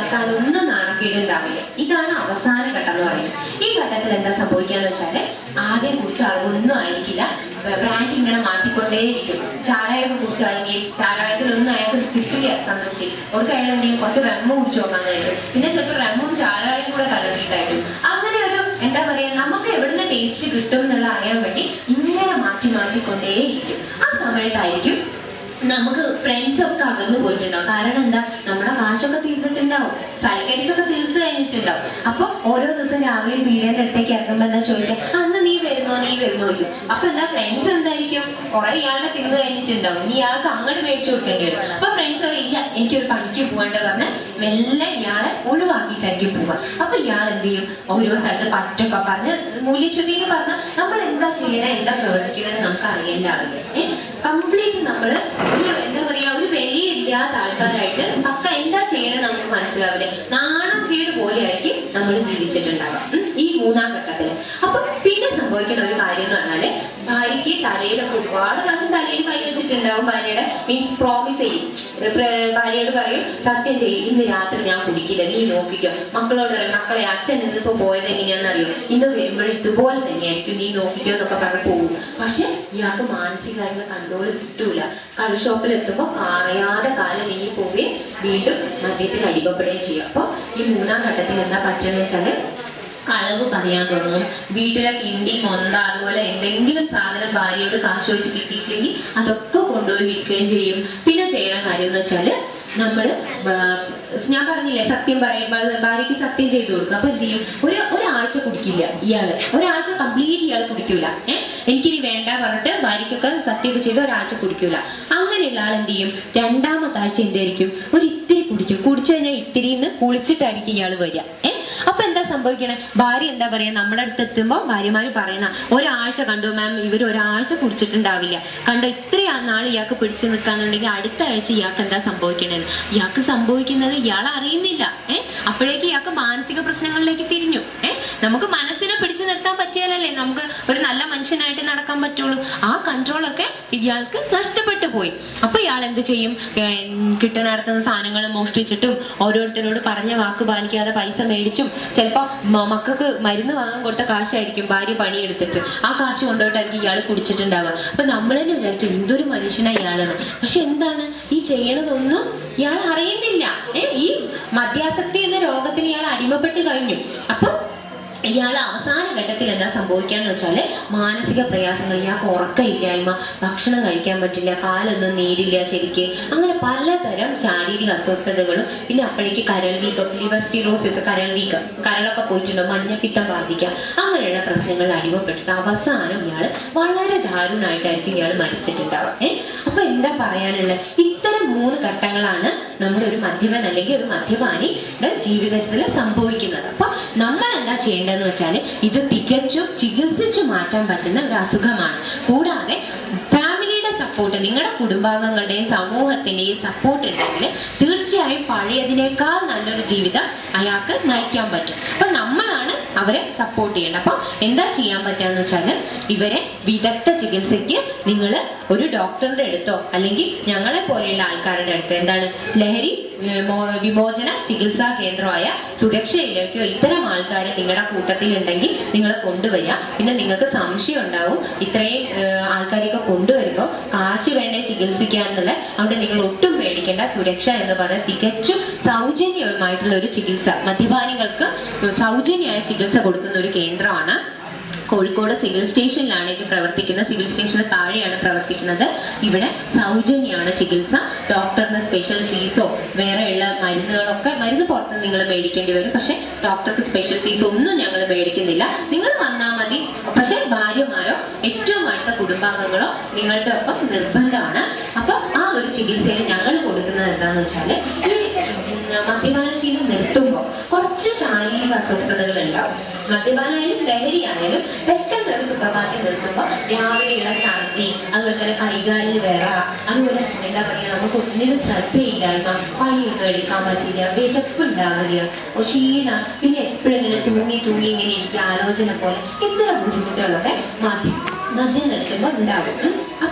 നടക്കാനൊന്നും നാണക്കേടുണ്ടാവില്ല ഇതാണ് അവസാന ഘട്ടം എന്ന് പറയുന്നത് ഈ ഘട്ടത്തിൽ എന്താ സംഭവിക്കാന്ന് വെച്ചാല് ആദ്യം കുറിച്ച ആളുകളൊന്നും ആയിരിക്കില്ല ബ്രാൻഡ് ഇങ്ങനെ മാറ്റിക്കൊണ്ടേയിരിക്കും ചാരായൊക്കെ കുടിച്ചാണെങ്കിൽ ചാരായത്തിലൊന്നും അയാൾക്ക് കിട്ടില്ല സംതൃപ്തി അവർക്ക് അയാളെന്തെങ്കിലും കുറച്ച് റമ്മ കുടിച്ചു നോക്കാൻ കഴിയും പിന്നെ ചിലപ്പോൾ റമ്മും ചാരായും കൂടെ കലർത്തിയിട്ടായിരിക്കും അങ്ങനെ ഒരു എന്താ പറയാ നമുക്ക് എവിടുന്ന് ടേസ്റ്റ് കിട്ടും എന്നുള്ള അറിയാൻ വേണ്ടി ഇങ്ങനെ മാറ്റി മാറ്റിക്കൊണ്ടേയിരിക്കും ആ സമയത്തായിരിക്കും നമുക്ക് ഫ്രണ്ട്സ് ഒക്കെ അകന്നു പോയിട്ടുണ്ടാവും കാരണം എന്താ നമ്മുടെ കാശൊക്കെ തീർന്നിട്ടുണ്ടാവും സൽക്കരിച്ചൊക്കെ തീർത്ത് കഴിഞ്ഞിട്ടുണ്ടാവും അപ്പൊ ഓരോ ദിവസം രാവിലെ പീഡിയന്റെ അടുത്തേക്ക് ഇറങ്ങുമ്പോ എന്താ ചോദിക്കാം അന്ന് നീ വരുന്നോ നീ വരുന്നോ ചോദിക്കും അപ്പൊ എന്താ ഫ്രണ്ട്സ് എന്തായിരിക്കും കുറെ ഇയാളുടെ തിന്നു കഴിഞ്ഞിട്ടുണ്ടാവും ഇനി ഇയാൾക്ക് അങ്ങോട്ട് മേടിച്ചു കൊടുക്കേണ്ടി വരും അപ്പൊ ഫ്രണ്ട്സ് പറയും ഇല്ല എനിക്കൊരു പണിക്ക് പോകേണ്ട പറഞ്ഞ് മെല്ലെ ഇയാളെ ഒഴിവാക്കിയിട്ടായിരിക്കും പോവുക അപ്പൊ ഇയാൾ എന്ത് ചെയ്യും ഓരോ സ്ഥലത്ത് പറ്റൊക്കെ പറഞ്ഞ് മൂല്യച്യുതി എന്ന് പറഞ്ഞാൽ നമ്മൾ എന്താ ചെയ്യണേ എന്താ പ്രവർത്തിക്കണമെന്ന് നമുക്ക് അറിയില്ലാവില്ല ഏഹ് കംപ്ലീറ്റ് നമ്മൾ ഒരു എന്താ പറയാ ഒരു വിലയില്ലാത്ത ആൾക്കാരായിട്ട് പക്ക എന്താ ചെയ്യണത് നമുക്ക് മനസ്സിലാവില്ല നാണം കേട് പോലെയായിരിക്കും നമ്മൾ ജീവിച്ചിട്ടുണ്ടാവുക ഉം. ഈ മൂന്നാം ഘട്ടത്തില് അപ്പൊ പിന്നെ സംഭവിക്കുന്ന ഒരു കാര്യം എന്ന് പറഞ്ഞാല് ഭാര്യയ്ക്ക് തലയിലൊക്കെ ഒരുപാട് പ്രാവശ്യം തലയിൽ കൈ വെച്ചിട്ടുണ്ടാവും ഭാര്യയുടെ മീൻസ് പ്രോമിസ് ചെയ്യും ഏ, പ്ര- ഭാര്യയോട് പറയും സത്യം ചെയ്യും ഇന്ന് രാത്രി ഞാൻ കുടിക്കില്ല നീ നോക്കിക്കോ മക്കളോട് പറയും മക്കളെ അച്ഛൻ ഇന്നിപ്പോ പോയത് എങ്ങനെയാണെന്നറിയോ ഇന്ന് വരുമ്പോഴും ഇതുപോലെ തന്നെയായിരിക്കും നീ നോക്കിക്കോ എന്നൊക്കെ പറഞ്ഞ് പോകും പക്ഷെ ഇയാൾക്ക് മാനസികമായിട്ടുള്ള കൺട്രോൾ കിട്ടൂല കള്ള് ഷോപ്പിൽ എത്തുമ്പോൾ അറിയാതെ കാലം നീങ്ങി പോവുകയും വീണ്ടും മദ്യത്തിൽ അടിമപ്പെടുകയും ചെയ്യും അപ്പൊ ഈ മൂന്നാം ഘട്ടത്തിൽ എന്താ പറ്റുന്നത് വെച്ചാല് കളവ് പറയാൻ തുടങ്ങും വീട്ടിലെ കിണ്ടി മൊന്ത അതുപോലെ എന്തെങ്കിലും സാധനം ഭാര്യയോട് കാശ് വെച്ച് കിട്ടിയിട്ടില്ലെങ്കിൽ അതൊക്കെ കൊണ്ടുപോയി വിൽക്കുകയും ചെയ്യും പിന്നെ ചെയ്യണ കാര്യം എന്ന് വെച്ചാല് നമ്മള് ബ- ഞാൻ പറഞ്ഞില്ലേ സത്യം പറയുമ്പോ ഭാര്യയ്ക്ക് സത്യം ചെയ്തു കൊടുക്കും അപ്പൊ എന്ത് ചെയ്യും ഒരു ഒരാഴ്ച കുടിക്കില്ല ഇയാള് ഒരാഴ്ച കംപ്ലീറ്റ് ഇയാൾ കുടിക്കൂല ഏഹ് എനിക്കിനി വേണ്ട പറഞ്ഞിട്ട് ഭാര്യയ്ക്കൊക്കെ സത്യമൊക്കെ ചെയ്ത് ഒരാഴ്ച കുടിക്കൂല അങ്ങനെയുള്ള ആൾ എന്ത് ചെയ്യും രണ്ടാമത്തെ ആഴ്ച എന്തായിരിക്കും ഒരു ഇത്തിരി കുടിക്കും കുടിച്ചു കഴിഞ്ഞാൽ ഇത്തിരിന്ന് കുളിച്ചിട്ടായിരിക്കും ഇയാൾ വരിക ഏഹ് അപ്പൊ എന്താ സംഭവിക്കണേ ഭാര്യ എന്താ പറയാ നമ്മുടെ അടുത്ത് എത്തുമ്പോ ഭാര്യമാര് പറയണ ഒരാഴ്ച കണ്ടു മാം ഇവർ ഒരാഴ്ച കുടിച്ചിട്ടുണ്ടാവില്ല കണ്ടോ ഇത്രയും നാൾ ഇയാൾക്ക് പിടിച്ചു നിൽക്കാന്നുണ്ടെങ്കിൽ അടുത്ത ആഴ്ച ഇയാൾക്ക് എന്താ സംഭവിക്കണേ ഇയാൾക്ക് സംഭവിക്കുന്നത് ഇയാൾ അറിയുന്നില്ല ഏഹ് അപ്പോഴേക്ക് ഇയാൾക്ക് മാനസിക പ്രശ്നങ്ങളിലേക്ക് തിരിഞ്ഞു ഏഹ് നമുക്ക് മനസ്സിനെ പിടിച്ചു നിർത്താൻ പറ്റിയാലല്ലേ നമുക്ക് ഒരു നല്ല മനുഷ്യനായിട്ട് നടക്കാൻ പറ്റുള്ളൂ ആ കൺട്രോൾ ഒക്കെ ഇയാൾക്ക് നഷ്ടപ്പെട്ടു പോയി അപ്പൊ ഇയാൾ എന്ത് ചെയ്യും ഏഹ് കിട്ടുന്നിടത്തുനിന്ന് സാധനങ്ങൾ മോഷ്ടിച്ചിട്ടും ഓരോരുത്തരോട് പറഞ്ഞ വാക്ക് പാലിക്കാതെ പൈസ മേടിച്ചും ചിലപ്പോ മ- മക്കൾക്ക് മരുന്ന് വാങ്ങാൻ കൊടുത്ത കാശായിരിക്കും ഭാര്യ പണിയെടുത്തിട്ട് ആ കാശ് കൊണ്ടുപോയിട്ടായിരിക്കും ഇയാൾ കുടിച്ചിട്ടുണ്ടാവുക അപ്പൊ നമ്മൾ തന്നെ വിചാരിക്കും എന്തൊരു മനുഷ്യനാ ഇയാളെന്ന് പക്ഷെ എന്താണ് ഈ ചെയ്യണതൊന്നും ഇയാൾ അറിയുന്നില്ല ഏ ഈ മദ്യാസക്തി എന്ന രോഗത്തിന് ഇയാൾ അടിമപ്പെട്ട് കഴിഞ്ഞു അപ്പൊ ഇയാൾ അവസാന ഘട്ടത്തിൽ എന്താ സംഭവിക്കാന്ന് വെച്ചാല് മാനസിക പ്രയാസങ്ങൾ ഇയാൾക്ക് ഉറക്കമില്ലായ്മ ഭക്ഷണം കഴിക്കാൻ പറ്റില്ല കാലൊന്നും നീരില്ല ശരിക്ക് അങ്ങനെ പലതരം ശാരീരിക അസ്വസ്ഥതകളും പിന്നെ അപ്പോഴേക്ക് കരൾ വീക്കം ലിവർ സ്റ്റിറോസിസ് കരൾ വീക്കം കരളൊക്കെ പോയിട്ടുണ്ടോ മഞ്ഞപ്പിത്തം ബാധിക്കാം അങ്ങനെയുള്ള പ്രശ്നങ്ങളിൽ അടിമപ്പെട്ടിട്ട് അവസാനം ഇയാൾ വളരെ ദാരുണമായിട്ടായിരിക്കും ഇയാൾ മരിച്ചിട്ടുണ്ടാവുക ഏഹ് അപ്പൊ എന്താ പറയാനുള്ളത് ഇത്തരം മൂന്ന് ഘട്ടങ്ങളാണ് നമ്മുടെ ഒരു മദ്യപൻ അല്ലെങ്കിൽ ഒരു മദ്യപാനിയുടെ ജീവിതത്തിൽ സംഭവിക്കുന്നത് അപ്പൊ നമ്മൾ എന്താ ചെയ്യേണ്ടതെന്ന് വെച്ചാൽ ഇത് തികച്ചും ചികിത്സിച്ചു മാറ്റാൻ പറ്റുന്ന ഒരു അസുഖമാണ് കൂടാതെ ഫാമിലിയുടെ സപ്പോർട്ട് നിങ്ങളുടെ കുടുംബാംഗങ്ങളുടെയും സമൂഹത്തിന്റെയും സപ്പോർട്ട് ഉണ്ടെങ്കിൽ തീർച്ചയായും പഴയതിനേക്കാൾ നല്ലൊരു ജീവിതം അയാൾക്ക് നയിക്കാൻ പറ്റും അപ്പൊ നമ്മളാണ് അവരെ സപ്പോർട്ട് ചെയ്യേണ്ടത് അപ്പൊ എന്താ ചെയ്യാൻ പറ്റുകയെന്ന് വെച്ചാൽ ഇവരെ വിദഗ്ധ ചികിത്സയ്ക്ക് നിങ്ങൾ ഒരു ഡോക്ടറുടെ അടുത്തോ അല്ലെങ്കിൽ ഞങ്ങളെ പോലെയുള്ള ആൾക്കാരുടെ അടുത്ത് എന്താണ് ലഹരി വിമോ- വിമോചന ചികിത്സാ കേന്ദ്രമായ സുരക്ഷയിലേക്കോ ഇത്തരം ആൾക്കാർ നിങ്ങളുടെ കൂട്ടത്തിൽ ഉണ്ടെങ്കിൽ നിങ്ങൾ കൊണ്ടുവരിക പിന്നെ നിങ്ങൾക്ക് സംശയം ഉണ്ടാവും ഇത്രയും ഏഹ്, ആൾക്കാരെയൊക്കെ കൊണ്ടുവരുമ്പോൾ കാശ് വേണ്ടേ ചികിത്സിക്കാന്നുള്ള അവിടെ നിങ്ങൾ ഒട്ടും പേടിക്കേണ്ട സുരക്ഷ എന്ന് പറയുന്നത് തികച്ചും സൗജന്യമായിട്ടുള്ള ഒരു ചികിത്സ മദ്യപാനികൾക്ക് സൗജന്യമായ ചികിത്സ കൊടുക്കുന്ന ഒരു കേന്ദ്രമാണ് കോഴിക്കോട് സിവിൽ സ്റ്റേഷനിലാണ് ഇത് പ്രവർത്തിക്കുന്നത് സിവിൽ സ്റ്റേഷന് താഴെയാണ് പ്രവർത്തിക്കുന്നത് ഇവിടെ സൗജന്യമാണ് ചികിത്സ ഡോക്ടറിന് സ്പെഷ്യൽ ഫീസോ വേറെയുള്ള മരുന്നുകളൊക്കെ മരുന്ന് പുറത്ത് നിങ്ങൾ മേടിക്കേണ്ടി വരും പക്ഷെ ഡോക്ടർക്ക് സ്പെഷ്യൽ ഫീസ് ഒന്നും ഞങ്ങൾ മേടിക്കുന്നില്ല നിങ്ങൾ വന്നാൽ മതി പക്ഷെ ഭാര്യമാരോ ഏറ്റവും അടുത്ത കുടുംബാംഗങ്ങളോ നിങ്ങളുടെ ഒപ്പം നിർബന്ധമാണ് അപ്പൊ ആ ഒരു ചികിത്സയിൽ ഞങ്ങൾ കൊടുക്കുന്നത് എന്താണെന്ന് വെച്ചാൽ ഈ ഉം, മദ്യപാനശീലം നിർത്തുമ്പോൾ കുറച്ച് ശാരീരിക അസ്വസ്ഥതകൾ ഉണ്ടാവും മദ്യപാനായാലും ലഹരി ആയാലും പെട്ടെന്ന് ഒരു സുപ്രഭാതം നിർത്തുമ്പോൾ രാവിലെയുള്ള ഛർദി അതുപോലെ തന്നെ കൈകാലിൽ വിറ അതുപോലെ എന്താ പറയുക നമുക്ക് ഒന്നിനും ശ്രദ്ധയില്ലായ്മ പണിയൊന്നും എടുക്കാൻ പറ്റില്ല വിശപ്പ് ഉണ്ടാവില്ല ഓ, ക്ഷീണ പിന്നെ എപ്പോഴെങ്കിലും തൂങ്ങി തൂങ്ങി ഇങ്ങനെ ഇരിക്കുക ആലോചന പോലെ ഇത്തരം ബുദ്ധിമുട്ടുകളൊക്കെ മദ്യം മദ്യം നിർത്തുമ്പോൾ ഉണ്ടാവും ഉം. അപ്പൊ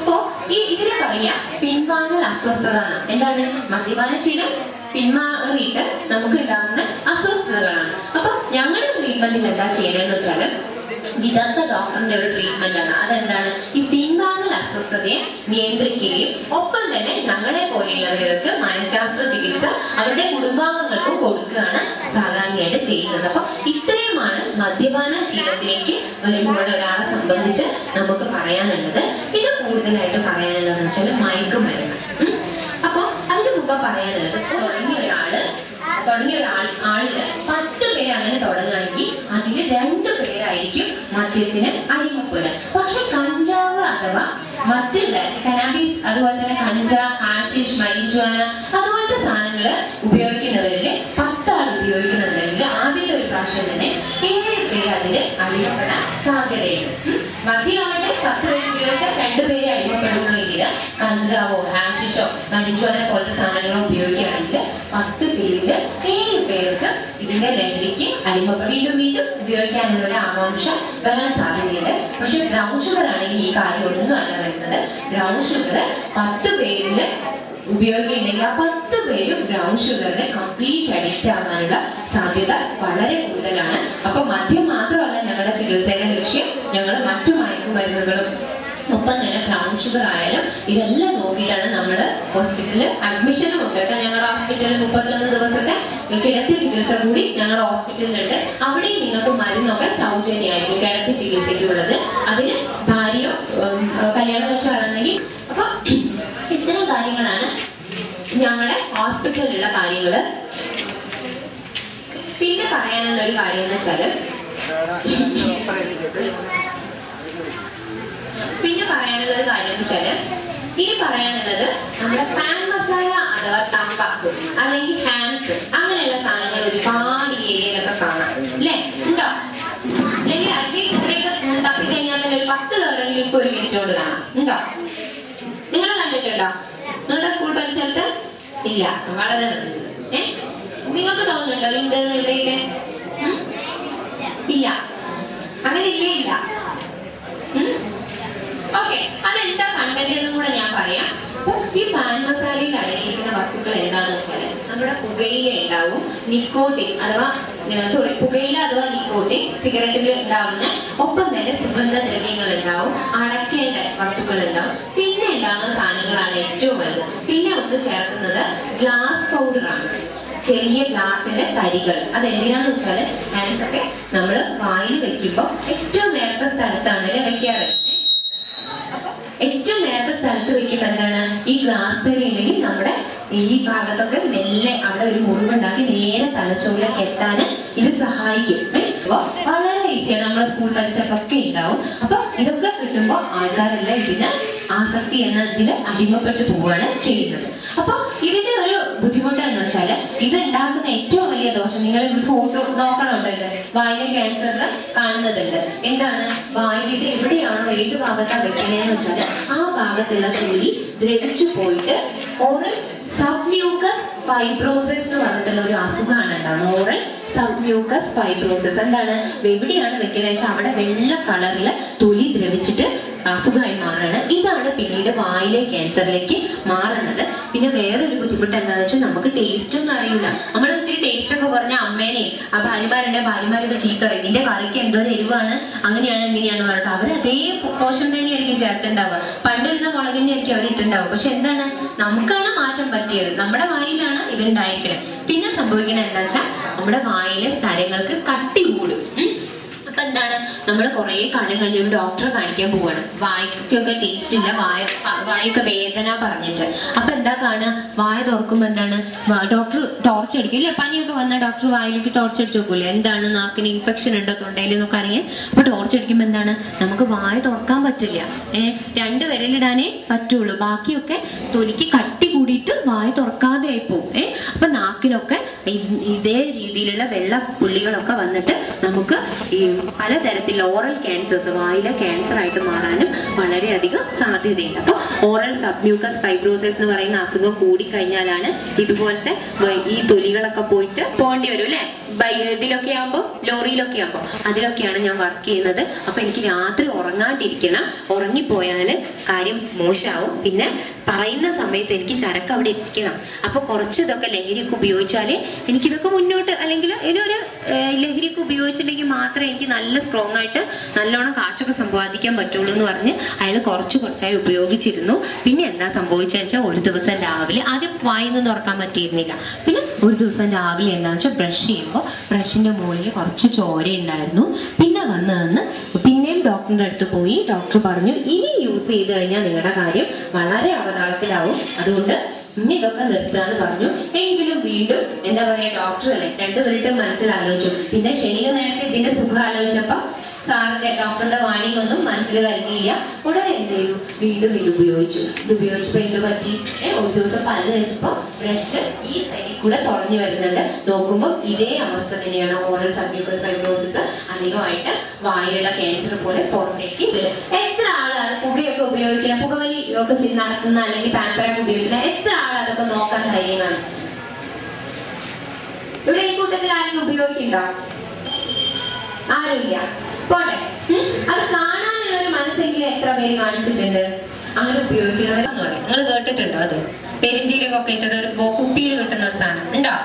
അപ്പോ ഈ ഇതിന് പറയാ പിൻവാങ്ങൽ അസ്വസ്ഥത എന്ന്. എന്താണ് മദ്യപാനശീലം പിന്മാറിയിട്ട് നമുക്ക് ഉണ്ടാകുന്ന അസ്വസ്ഥതകളാണ് അപ്പൊ ഞങ്ങളുടെ ട്രീറ്റ്മെന്റിൽ എന്താ ചെയ്യണമെന്ന് വെച്ചാല് വിദഗ്ധ ഡോക്ടറിന്റെ ഒരു ട്രീറ്റ്മെന്റ് ആണ് അതെന്താണ് ഈ പിൻവാങ്ങൽ അസ്വസ്ഥതയെ നിയന്ത്രിക്കുകയും ഒപ്പം തന്നെ ഞങ്ങളെ പോലെയുള്ളവർക്ക് മനഃശാസ്ത്ര ചികിത്സ അവരുടെ കുടുംബാംഗങ്ങൾക്ക് കൊടുക്കുകയാണ് സാധാരണയായിട്ട് ചെയ്യുന്നത് അപ്പൊ ഇത്രയുമാണ് മദ്യപാന ശീലത്തിലേക്ക് വരുമ്പോൾ ഒരാളെ സംബന്ധിച്ച് നമുക്ക് പറയാനുള്ളത് പിന്നെ കൂടുതലായിട്ട് പറയാനുള്ളതെന്ന് വെച്ചാൽ മയക്കുമരുന്ന് ഉം. അപ്പൊ അതിന് മുമ്പ് പറയാനുള്ളത് ഇപ്പൊ തുടങ്ങിയ ഒരാള് തുടങ്ങിയ ഒരാൾ ആളില് പത്ത് പേര് അങ്ങനെ തുടങ്ങുകയാണെങ്കിൽ അതിൽ രണ്ട് പേരായിരിക്കും മദ്യത്തിന് അടിമപ്പെടുക പക്ഷെ കഞ്ചാവ് അഥവാ മറ്റുള്ള കനാബീസ് അതുപോലെ തന്നെ കഞ്ചാവ് ഹാഷിഷ് മരിജുവാന അതുപോലത്തെ സാധനങ്ങൾ ഉപയോഗിക്കുന്നവരില് പത്താൾ ഉപയോഗിക്കുന്നുണ്ടെങ്കിൽ ആദ്യത്തെ ഒരു പ്രാവശ്യം തന്നെ ഏഴ് പേര് അതിൽ അടിമപ്പെടാൻ സാധ്യതയുണ്ട് ഉം. മദ്യമാവട്ടെ പത്ത് പേര് ഉപയോഗിച്ചാൽ രണ്ടുപേരെ അടിമപ്പെടുമെങ്കിൽ കഞ്ചാവോ ഹാഷിഷോ മരിജുവാന പോലത്തെ സാധനങ്ങളോ ഉപയോഗിക്കുകയാണെങ്കിൽ പത്ത് പേരില് ഏഴ് പേർക്ക് ഇതിന്റെ ലഹരിക്ക് അടിമപ്പെട്ട് വീണ്ടും വീണ്ടും ഉപയോഗിക്കാനുള്ള ഒരു ആകാംക്ഷ വരാൻ സാധ്യതയുണ്ട് പക്ഷെ ബ്രൗൺ ഷുഗർ ആണെങ്കിൽ ഈ കാര്യം ഒന്നും അല്ല വരുന്നത് ബ്രൗൺ ഷുഗർ പത്ത് പേരില് ഉപയോഗിക്കുന്നുണ്ടെങ്കിൽ ആ പത്ത് പേരും ബ്രൗൺ ഷുഗറിന് കംപ്ലീറ്റ് അഡിക്റ്റ് ആവാനുള്ള സാധ്യത വളരെ കൂടുതലാണ് അപ്പൊ മദ്യം മാത്രമല്ല ഞങ്ങളുടെ ചികിത്സയുടെ ലക്ഷ്യം ഞങ്ങൾ മറ്റു മയക്കുമരുന്നുകളും ഒപ്പം തന്നെ ബ്രൗൺ ഷുഗർ ആയാലും ഇതെല്ലാം നോക്കിയിട്ടാണ് നമ്മൾ ഹോസ്പിറ്റലിൽ അഡ്മിഷനും ഉണ്ട് കേട്ടോ ഞങ്ങളുടെ ഹോസ്പിറ്റലിൽ മുപ്പത്തൊന്ന് ദിവസത്തെ കിടത്തി ചികിത്സ കൂടി ഞങ്ങളുടെ ഹോസ്പിറ്റലിലുണ്ട് അവിടെയും നിങ്ങൾക്ക് മരുന്നൊക്കെ സൗജന്യമായിരിക്കും കിടത്തി ചികിത്സയ്ക്കുള്ളത് അതിന് ഭാര്യയോ ഉം, കല്യാണം വെച്ചാണെങ്കിൽ അപ്പൊ ഇത്തരം കാര്യങ്ങളാണ് ഞങ്ങളുടെ ഹോസ്പിറ്റലിലുള്ള കാര്യങ്ങള് പിന്നെ പറയാനുള്ള ഒരു കാര്യം എന്ന് വെച്ചാല് പിന്നെ പറയാനുള്ള ഒരു കാര്യം എന്ന് വെച്ചാല് ഇനി പറയാനുള്ളത് നമ്മുടെ പാൻ മസാല അഥവാ തമ്പാക്ക് അല്ലെങ്കിൽ ഹാൻസ് അങ്ങനെയുള്ള സാധനങ്ങൾ ഒരുപാട് ഈ ഏരിയയിലൊക്കെ കാണാം അല്ലേ ഉണ്ടോ അല്ലെങ്കിൽ അറ്റ്ലീസ്റ്റ് ഇവിടെയൊക്കെ തപ്പിക്കഴിഞ്ഞാൽ തന്നെ ഒരു പത്ത് തവറെങ്കിലും ഇപ്പൊ ഒരു മിനിറ്റോട് കാണാം ഉണ്ടോ നിങ്ങൾ കണ്ടിട്ടുണ്ടോ നിങ്ങളുടെ സ്കൂൾ പരിസരത്ത് ഇല്ല വളരെ നല്ലത്. ഏ നിങ്ങൾക്ക് തോന്നുന്നുണ്ടോ ഉണ്ട് ഇവിടെയൊക്കെ ഉം? ഇല്ല അങ്ങനെ ഇല്ലേ ഇല്ല ഓക്കെ അതെന്താ കണ്ടന്റ് എന്നും കൂടെ ഞാൻ പറയാം അപ്പൊ ഈ പാൻ മസാലയിൽ അടങ്ങിയിരിക്കുന്ന വസ്തുക്കൾ എന്താന്ന് വെച്ചാല് നമ്മുടെ പുകയില ഉണ്ടാവും നിക്കോട്ടിൻ അഥവാ സോറി പുകയില അഥവാ നിക്കോട്ടിൻ സിഗരറ്റിൽ ഉണ്ടാവുന്ന ഒപ്പം തന്നെ സുഗന്ധദ്രവ്യങ്ങൾ ഉണ്ടാവും അടക്കേണ്ട വസ്തുക്കൾ ഉണ്ടാവും പിന്നെ ഉണ്ടാകുന്ന സാധനങ്ങളാണ് ഏറ്റവും വലുത് പിന്നെ നമുക്ക് ചേർക്കുന്നത് ഗ്ലാസ് പൗഡർ ആണ് ചെറിയ ഗ്ലാസിന്റെ തരികൾ അത് എന്തിനാന്ന് വെച്ചാല് ഹാൻഡ്സ് ഒക്കെ നമ്മൾ വായിൽ വെക്കുമ്പോൾ ഏറ്റവും നേരത്തെ സ്ഥലത്താണ് അല്ലേ വെക്കാറ് അപ്പൊ ഏറ്റവും നേരത്തെ സ്ഥലത്ത് വെക്കുമ്പോൾ എന്താണ് ഈ ഗ്ലാസ് തരി ഉണ്ടെങ്കിൽ നമ്മുടെ ഈ ഭാഗത്തൊക്കെ മെല്ലെ അവിടെ ഒരു മുറിവുണ്ടാക്കി നേരെ തലച്ചോറിലേക്ക് എത്താൻ ഇത് സഹായിക്കും ഏ? അപ്പൊ വളരെ ഈസിയാണ് നമ്മുടെ സ്കൂൾ പരിസരത്തൊക്കെ ഉണ്ടാവും അപ്പൊ ഇതൊക്കെ കിട്ടുമ്പോൾ ആൾക്കാരെല്ലാം ഇതിന് ആസക്തി എന്നതിൽ അടിമപ്പെട്ടു പോവുകയാണ് ചെയ്യുന്നത് അപ്പൊ ഇതിന്റെ ഒരു ബുദ്ധിമുട്ട് എന്ന് വെച്ചാല് ഇത് ഉണ്ടാക്കുന്ന ഏറ്റവും വലിയ ദോഷം നിങ്ങൾ ഫോട്ടോ നോക്കണുണ്ടോ ഇത് വായിലെ ക്യാൻസറിൽ കാണുന്നതുണ്ട് എന്താണ് വായിൽ ഇത് എവിടെയാണോ ഏത് ഭാഗത്താണ് വെക്കണേന്ന് വെച്ചാൽ ആ ഭാഗത്തുള്ള തൊലി ദ്രവിച്ചു പോയിട്ട് ഓറൽ സബ്മ്യൂക്കസ് ഫൈബ്രോസിസ് എന്ന് പറഞ്ഞിട്ടുള്ള ഒരു അസുഖമാണ് ഉണ്ടാകുന്നത് ഓറൽ സബ്മ്യൂക്കസ് ഫൈബ്രോസിസ് എന്താണ് എവിടെയാണ് വെക്കുന്നത് വെച്ചാൽ അവിടെ വെള്ള കളറിൽ തൊലി ദ്രവിച്ചിട്ട് അസുഖമായി മാറുകയാണ് ഇതാണ് പിന്നീട് വായിലെ ക്യാൻസറിലേക്ക് മാറുന്നത് പിന്നെ വേറൊരു ബുദ്ധിമുട്ട് എന്താണെന്ന് വെച്ചാൽ നമുക്ക് ടേസ്റ്റ് ഒന്നും അറിയില്ല നമ്മൾ ഒത്തിരി ടേസ്റ്റ് ഒക്കെ പറഞ്ഞ അമ്മേനെയും ആ ഭാര്യമാരുടെ ഭാര്യമാരൊക്കെ ചീത്ത പറയും നിന്റെ കറിക്ക് എന്തോ ഒരു എരിവാണ് അങ്ങനെയാണ് ഇങ്ങനെയാന്ന് പറഞ്ഞിട്ട് അവർ അതേ പോഷൻ തന്നെയായിരിക്കും ചേർത്തുണ്ടാവുക പണ്ടിരുന്ന മുളകിന്റെ ആയിരിക്കും അവർ ഇട്ടുണ്ടാവുക പക്ഷെ എന്താണ് നമുക്കാണ് മാറ്റം പറ്റിയത് നമ്മുടെ വായിലാണ് ഇത് ഉണ്ടായിരിക്കുന്നത് പിന്നെ സംഭവിക്കുന്നത് എന്താ വെച്ചാൽ നമ്മുടെ വായിലെ സ്ഥലങ്ങൾക്ക് കട്ടി കൂടും ഉം. അപ്പൊ എന്താണ് നമ്മൾ കുറെ കാലം കഴിഞ്ഞ് ഒരു ഡോക്ടറെ കാണിക്കാൻ പോവാണ് വായ്ക്കൊക്കെ ടേസ്റ്റ് ഇല്ല വായ വായൊക്കെ വേദന പറഞ്ഞിട്ട് അപ്പൊ എന്താ കാണുക വായ തുറക്കുമ്പോ എന്താണ് ഡോക്ടർ ടോർച്ച് അടിക്കും ഇല്ലേ പനിയൊക്കെ വന്ന ഡോക്ടർ വായിലേക്ക് ടോർച്ച് അടിച്ചു നോക്കൂലേ എന്താണ് നാക്കിന് ഇൻഫെക്ഷൻ ഉണ്ടോ തൊണ്ടയിൽ എന്നൊക്കെ അറിയാൻ അപ്പൊ ടോർച്ച് അടിക്കുമ്പോ എന്താണ് നമുക്ക് വായ തുറക്കാൻ പറ്റില്ല ഏഹ് രണ്ട് വിരലിടാനേ പറ്റുള്ളൂ ബാക്കിയൊക്കെ തൊലിക്ക് കട്ടി കൂടിയിട്ട് വായ തുറക്കാതെ ആയി പോകും ഏഹ് അപ്പൊ നാക്കിലൊക്കെ ഇ- ഇതേ രീതിയിലുള്ള വെള്ള പുള്ളികളൊക്കെ വന്നിട്ട് നമുക്ക് ഈ പലതരത്തിലുള്ള ഓറൽ ക്യാൻസേഴ്സ് വായിലെ ക്യാൻസർ ആയിട്ട് മാറാനും വളരെയധികം സാധ്യതയുണ്ട് അപ്പോൾ ഓറൽ സബ്മ്യൂക്കസ് ഫൈബ്രോസിസ് എന്ന് പറയുന്ന അസുഖം കൂടിക്കഴിഞ്ഞാലാണ് ഇതുപോലത്തെ വ- ഈ തൊലികളൊക്കെ പോയിട്ട് പോകേണ്ടി വരും അല്ലെ ബൈ ഇതിലൊക്കെ ആകുമ്പോൾ ലോറിയിലൊക്കെ ആകുമ്പോൾ അതിലൊക്കെയാണ് ഞാൻ വർക്ക് ചെയ്യുന്നത് അപ്പൊ എനിക്ക് രാത്രി ഉറങ്ങാണ്ടിരിക്കണം ഉറങ്ങിപ്പോയാൽ കാര്യം മോശമാവും പിന്നെ പറയുന്ന സമയത്ത് എനിക്ക് ചരക്ക് അവിടെ എത്തിക്കണം അപ്പൊ കുറച്ച് ഇതൊക്കെ ലഹരിയൊക്കെ ഉപയോഗിച്ചാല് എനിക്കിതൊക്കെ മുന്നോട്ട് അല്ലെങ്കിൽ ഇതിലൊരു ഏഹ്, ലഹരിയൊക്കെ ഉപയോഗിച്ചിട്ടുണ്ടെങ്കിൽ മാത്രമേ എനിക്ക് നല്ല സ്ട്രോങ് ആയിട്ട് നല്ലോണം കാശൊക്കെ സമ്പാദിക്കാൻ പറ്റുള്ളൂ എന്ന് പറഞ്ഞ് അയാൾ കുറച്ച് കുറച്ചായി ഉപയോഗിച്ചിരുന്നു പിന്നെ എന്താ സംഭവിച്ചതെന്ന് വെച്ചാൽ ഒരു ദിവസം രാവിലെ ആദ്യം വായൊന്നും തുറക്കാൻ പറ്റിയിരുന്നില്ല പിന്നെ ഒരു ദിവസം രാവിലെ എന്താണെന്ന് വെച്ചാൽ ബ്രഷ് ചെയ്യുമ്പോൾ ബ്രഷിന്റെ മുകളിൽ കുറച്ച് ചോര ഉണ്ടായിരുന്നു പിന്നെ വന്ന് വന്ന് പിന്നെയും ഡോക്ടറിന്റെ അടുത്ത് പോയി ഡോക്ടർ പറഞ്ഞു ഇനി യൂസ് ചെയ്ത് കഴിഞ്ഞാൽ നിങ്ങളുടെ കാര്യം വളരെ അവതാളത്തിലാവും അതുകൊണ്ട് ഇനി ഇതൊക്കെ നിർത്താന്ന് പറഞ്ഞു എങ്കിലും വീണ്ടും എന്താ പറയാ ഡോക്ടർ അല്ലേ രണ്ടുപേരുടെ മനസ്സിൽ ആലോചിച്ചു പിന്നെ ശനിയ നേരത്തെ ഇതിന്റെ സുഖം ആലോചിച്ചപ്പോ സാറിന്റെ ഡോക്ടറുടെ വാണിംഗ് ഒന്നും മനസ്സിൽ കരുതിയില്ല ഉടനെ എന്ത് ചെയ്തു വീണ്ടും ഇത് ഉപയോഗിച്ചു ഇത് ഉപയോഗിച്ചപ്പോ എന്ത് പറ്റി ഏ, ഒരു ദിവസം പല്ല് വെച്ചപ്പോ ബ്രഷ് ഈ സൈഡിൽ കൂടെ തുറഞ്ഞു വരുന്നുണ്ട് നോക്കുമ്പോൾ ഇതേ അവസ്ഥ തന്നെയാണ് ഓറൽ സർക്യൂക്കസ് ഫൈബ്രോസിസ് അധികമായിട്ട് വായിലുള്ള ക്യാൻസർ പോലെ പുറത്തേക്ക് വരും എത്ര ആളാണ് പുകയൊക്കെ ഉപയോഗിക്കുന്ന പുകവലി ഒക്കെ ചെയ്ത് നടത്തുന്ന അല്ലെങ്കിൽ പാമ്പറൊക്കെ ഉപയോഗിക്കുന്ന എത്ര ആൾ അതൊക്കെ നോക്കാൻ ധൈര്യം കാണിച്ചു ഇവിടെ ഈ കൂട്ടത്തിൽ ആരെങ്കിലും ഉപയോഗിക്കുന്നുണ്ടോ ആരുമില്ല പോട്ടെ ഉം? അത് കാണാനുള്ള ഒരു മനസ്സെങ്കിലും എത്ര പേര് കാണിച്ചിട്ടുണ്ട് അങ്ങനെ ഉപയോഗിക്കണവരെന്ന് പറയും നിങ്ങൾ കേട്ടിട്ടുണ്ടോ അത് പെരിഞ്ചീരകൊക്കെ ഇട്ടിട്ട് ഒരു ബോ- കുപ്പിയിൽ കിട്ടുന്ന ഒരു സാധനം ഉണ്ടോ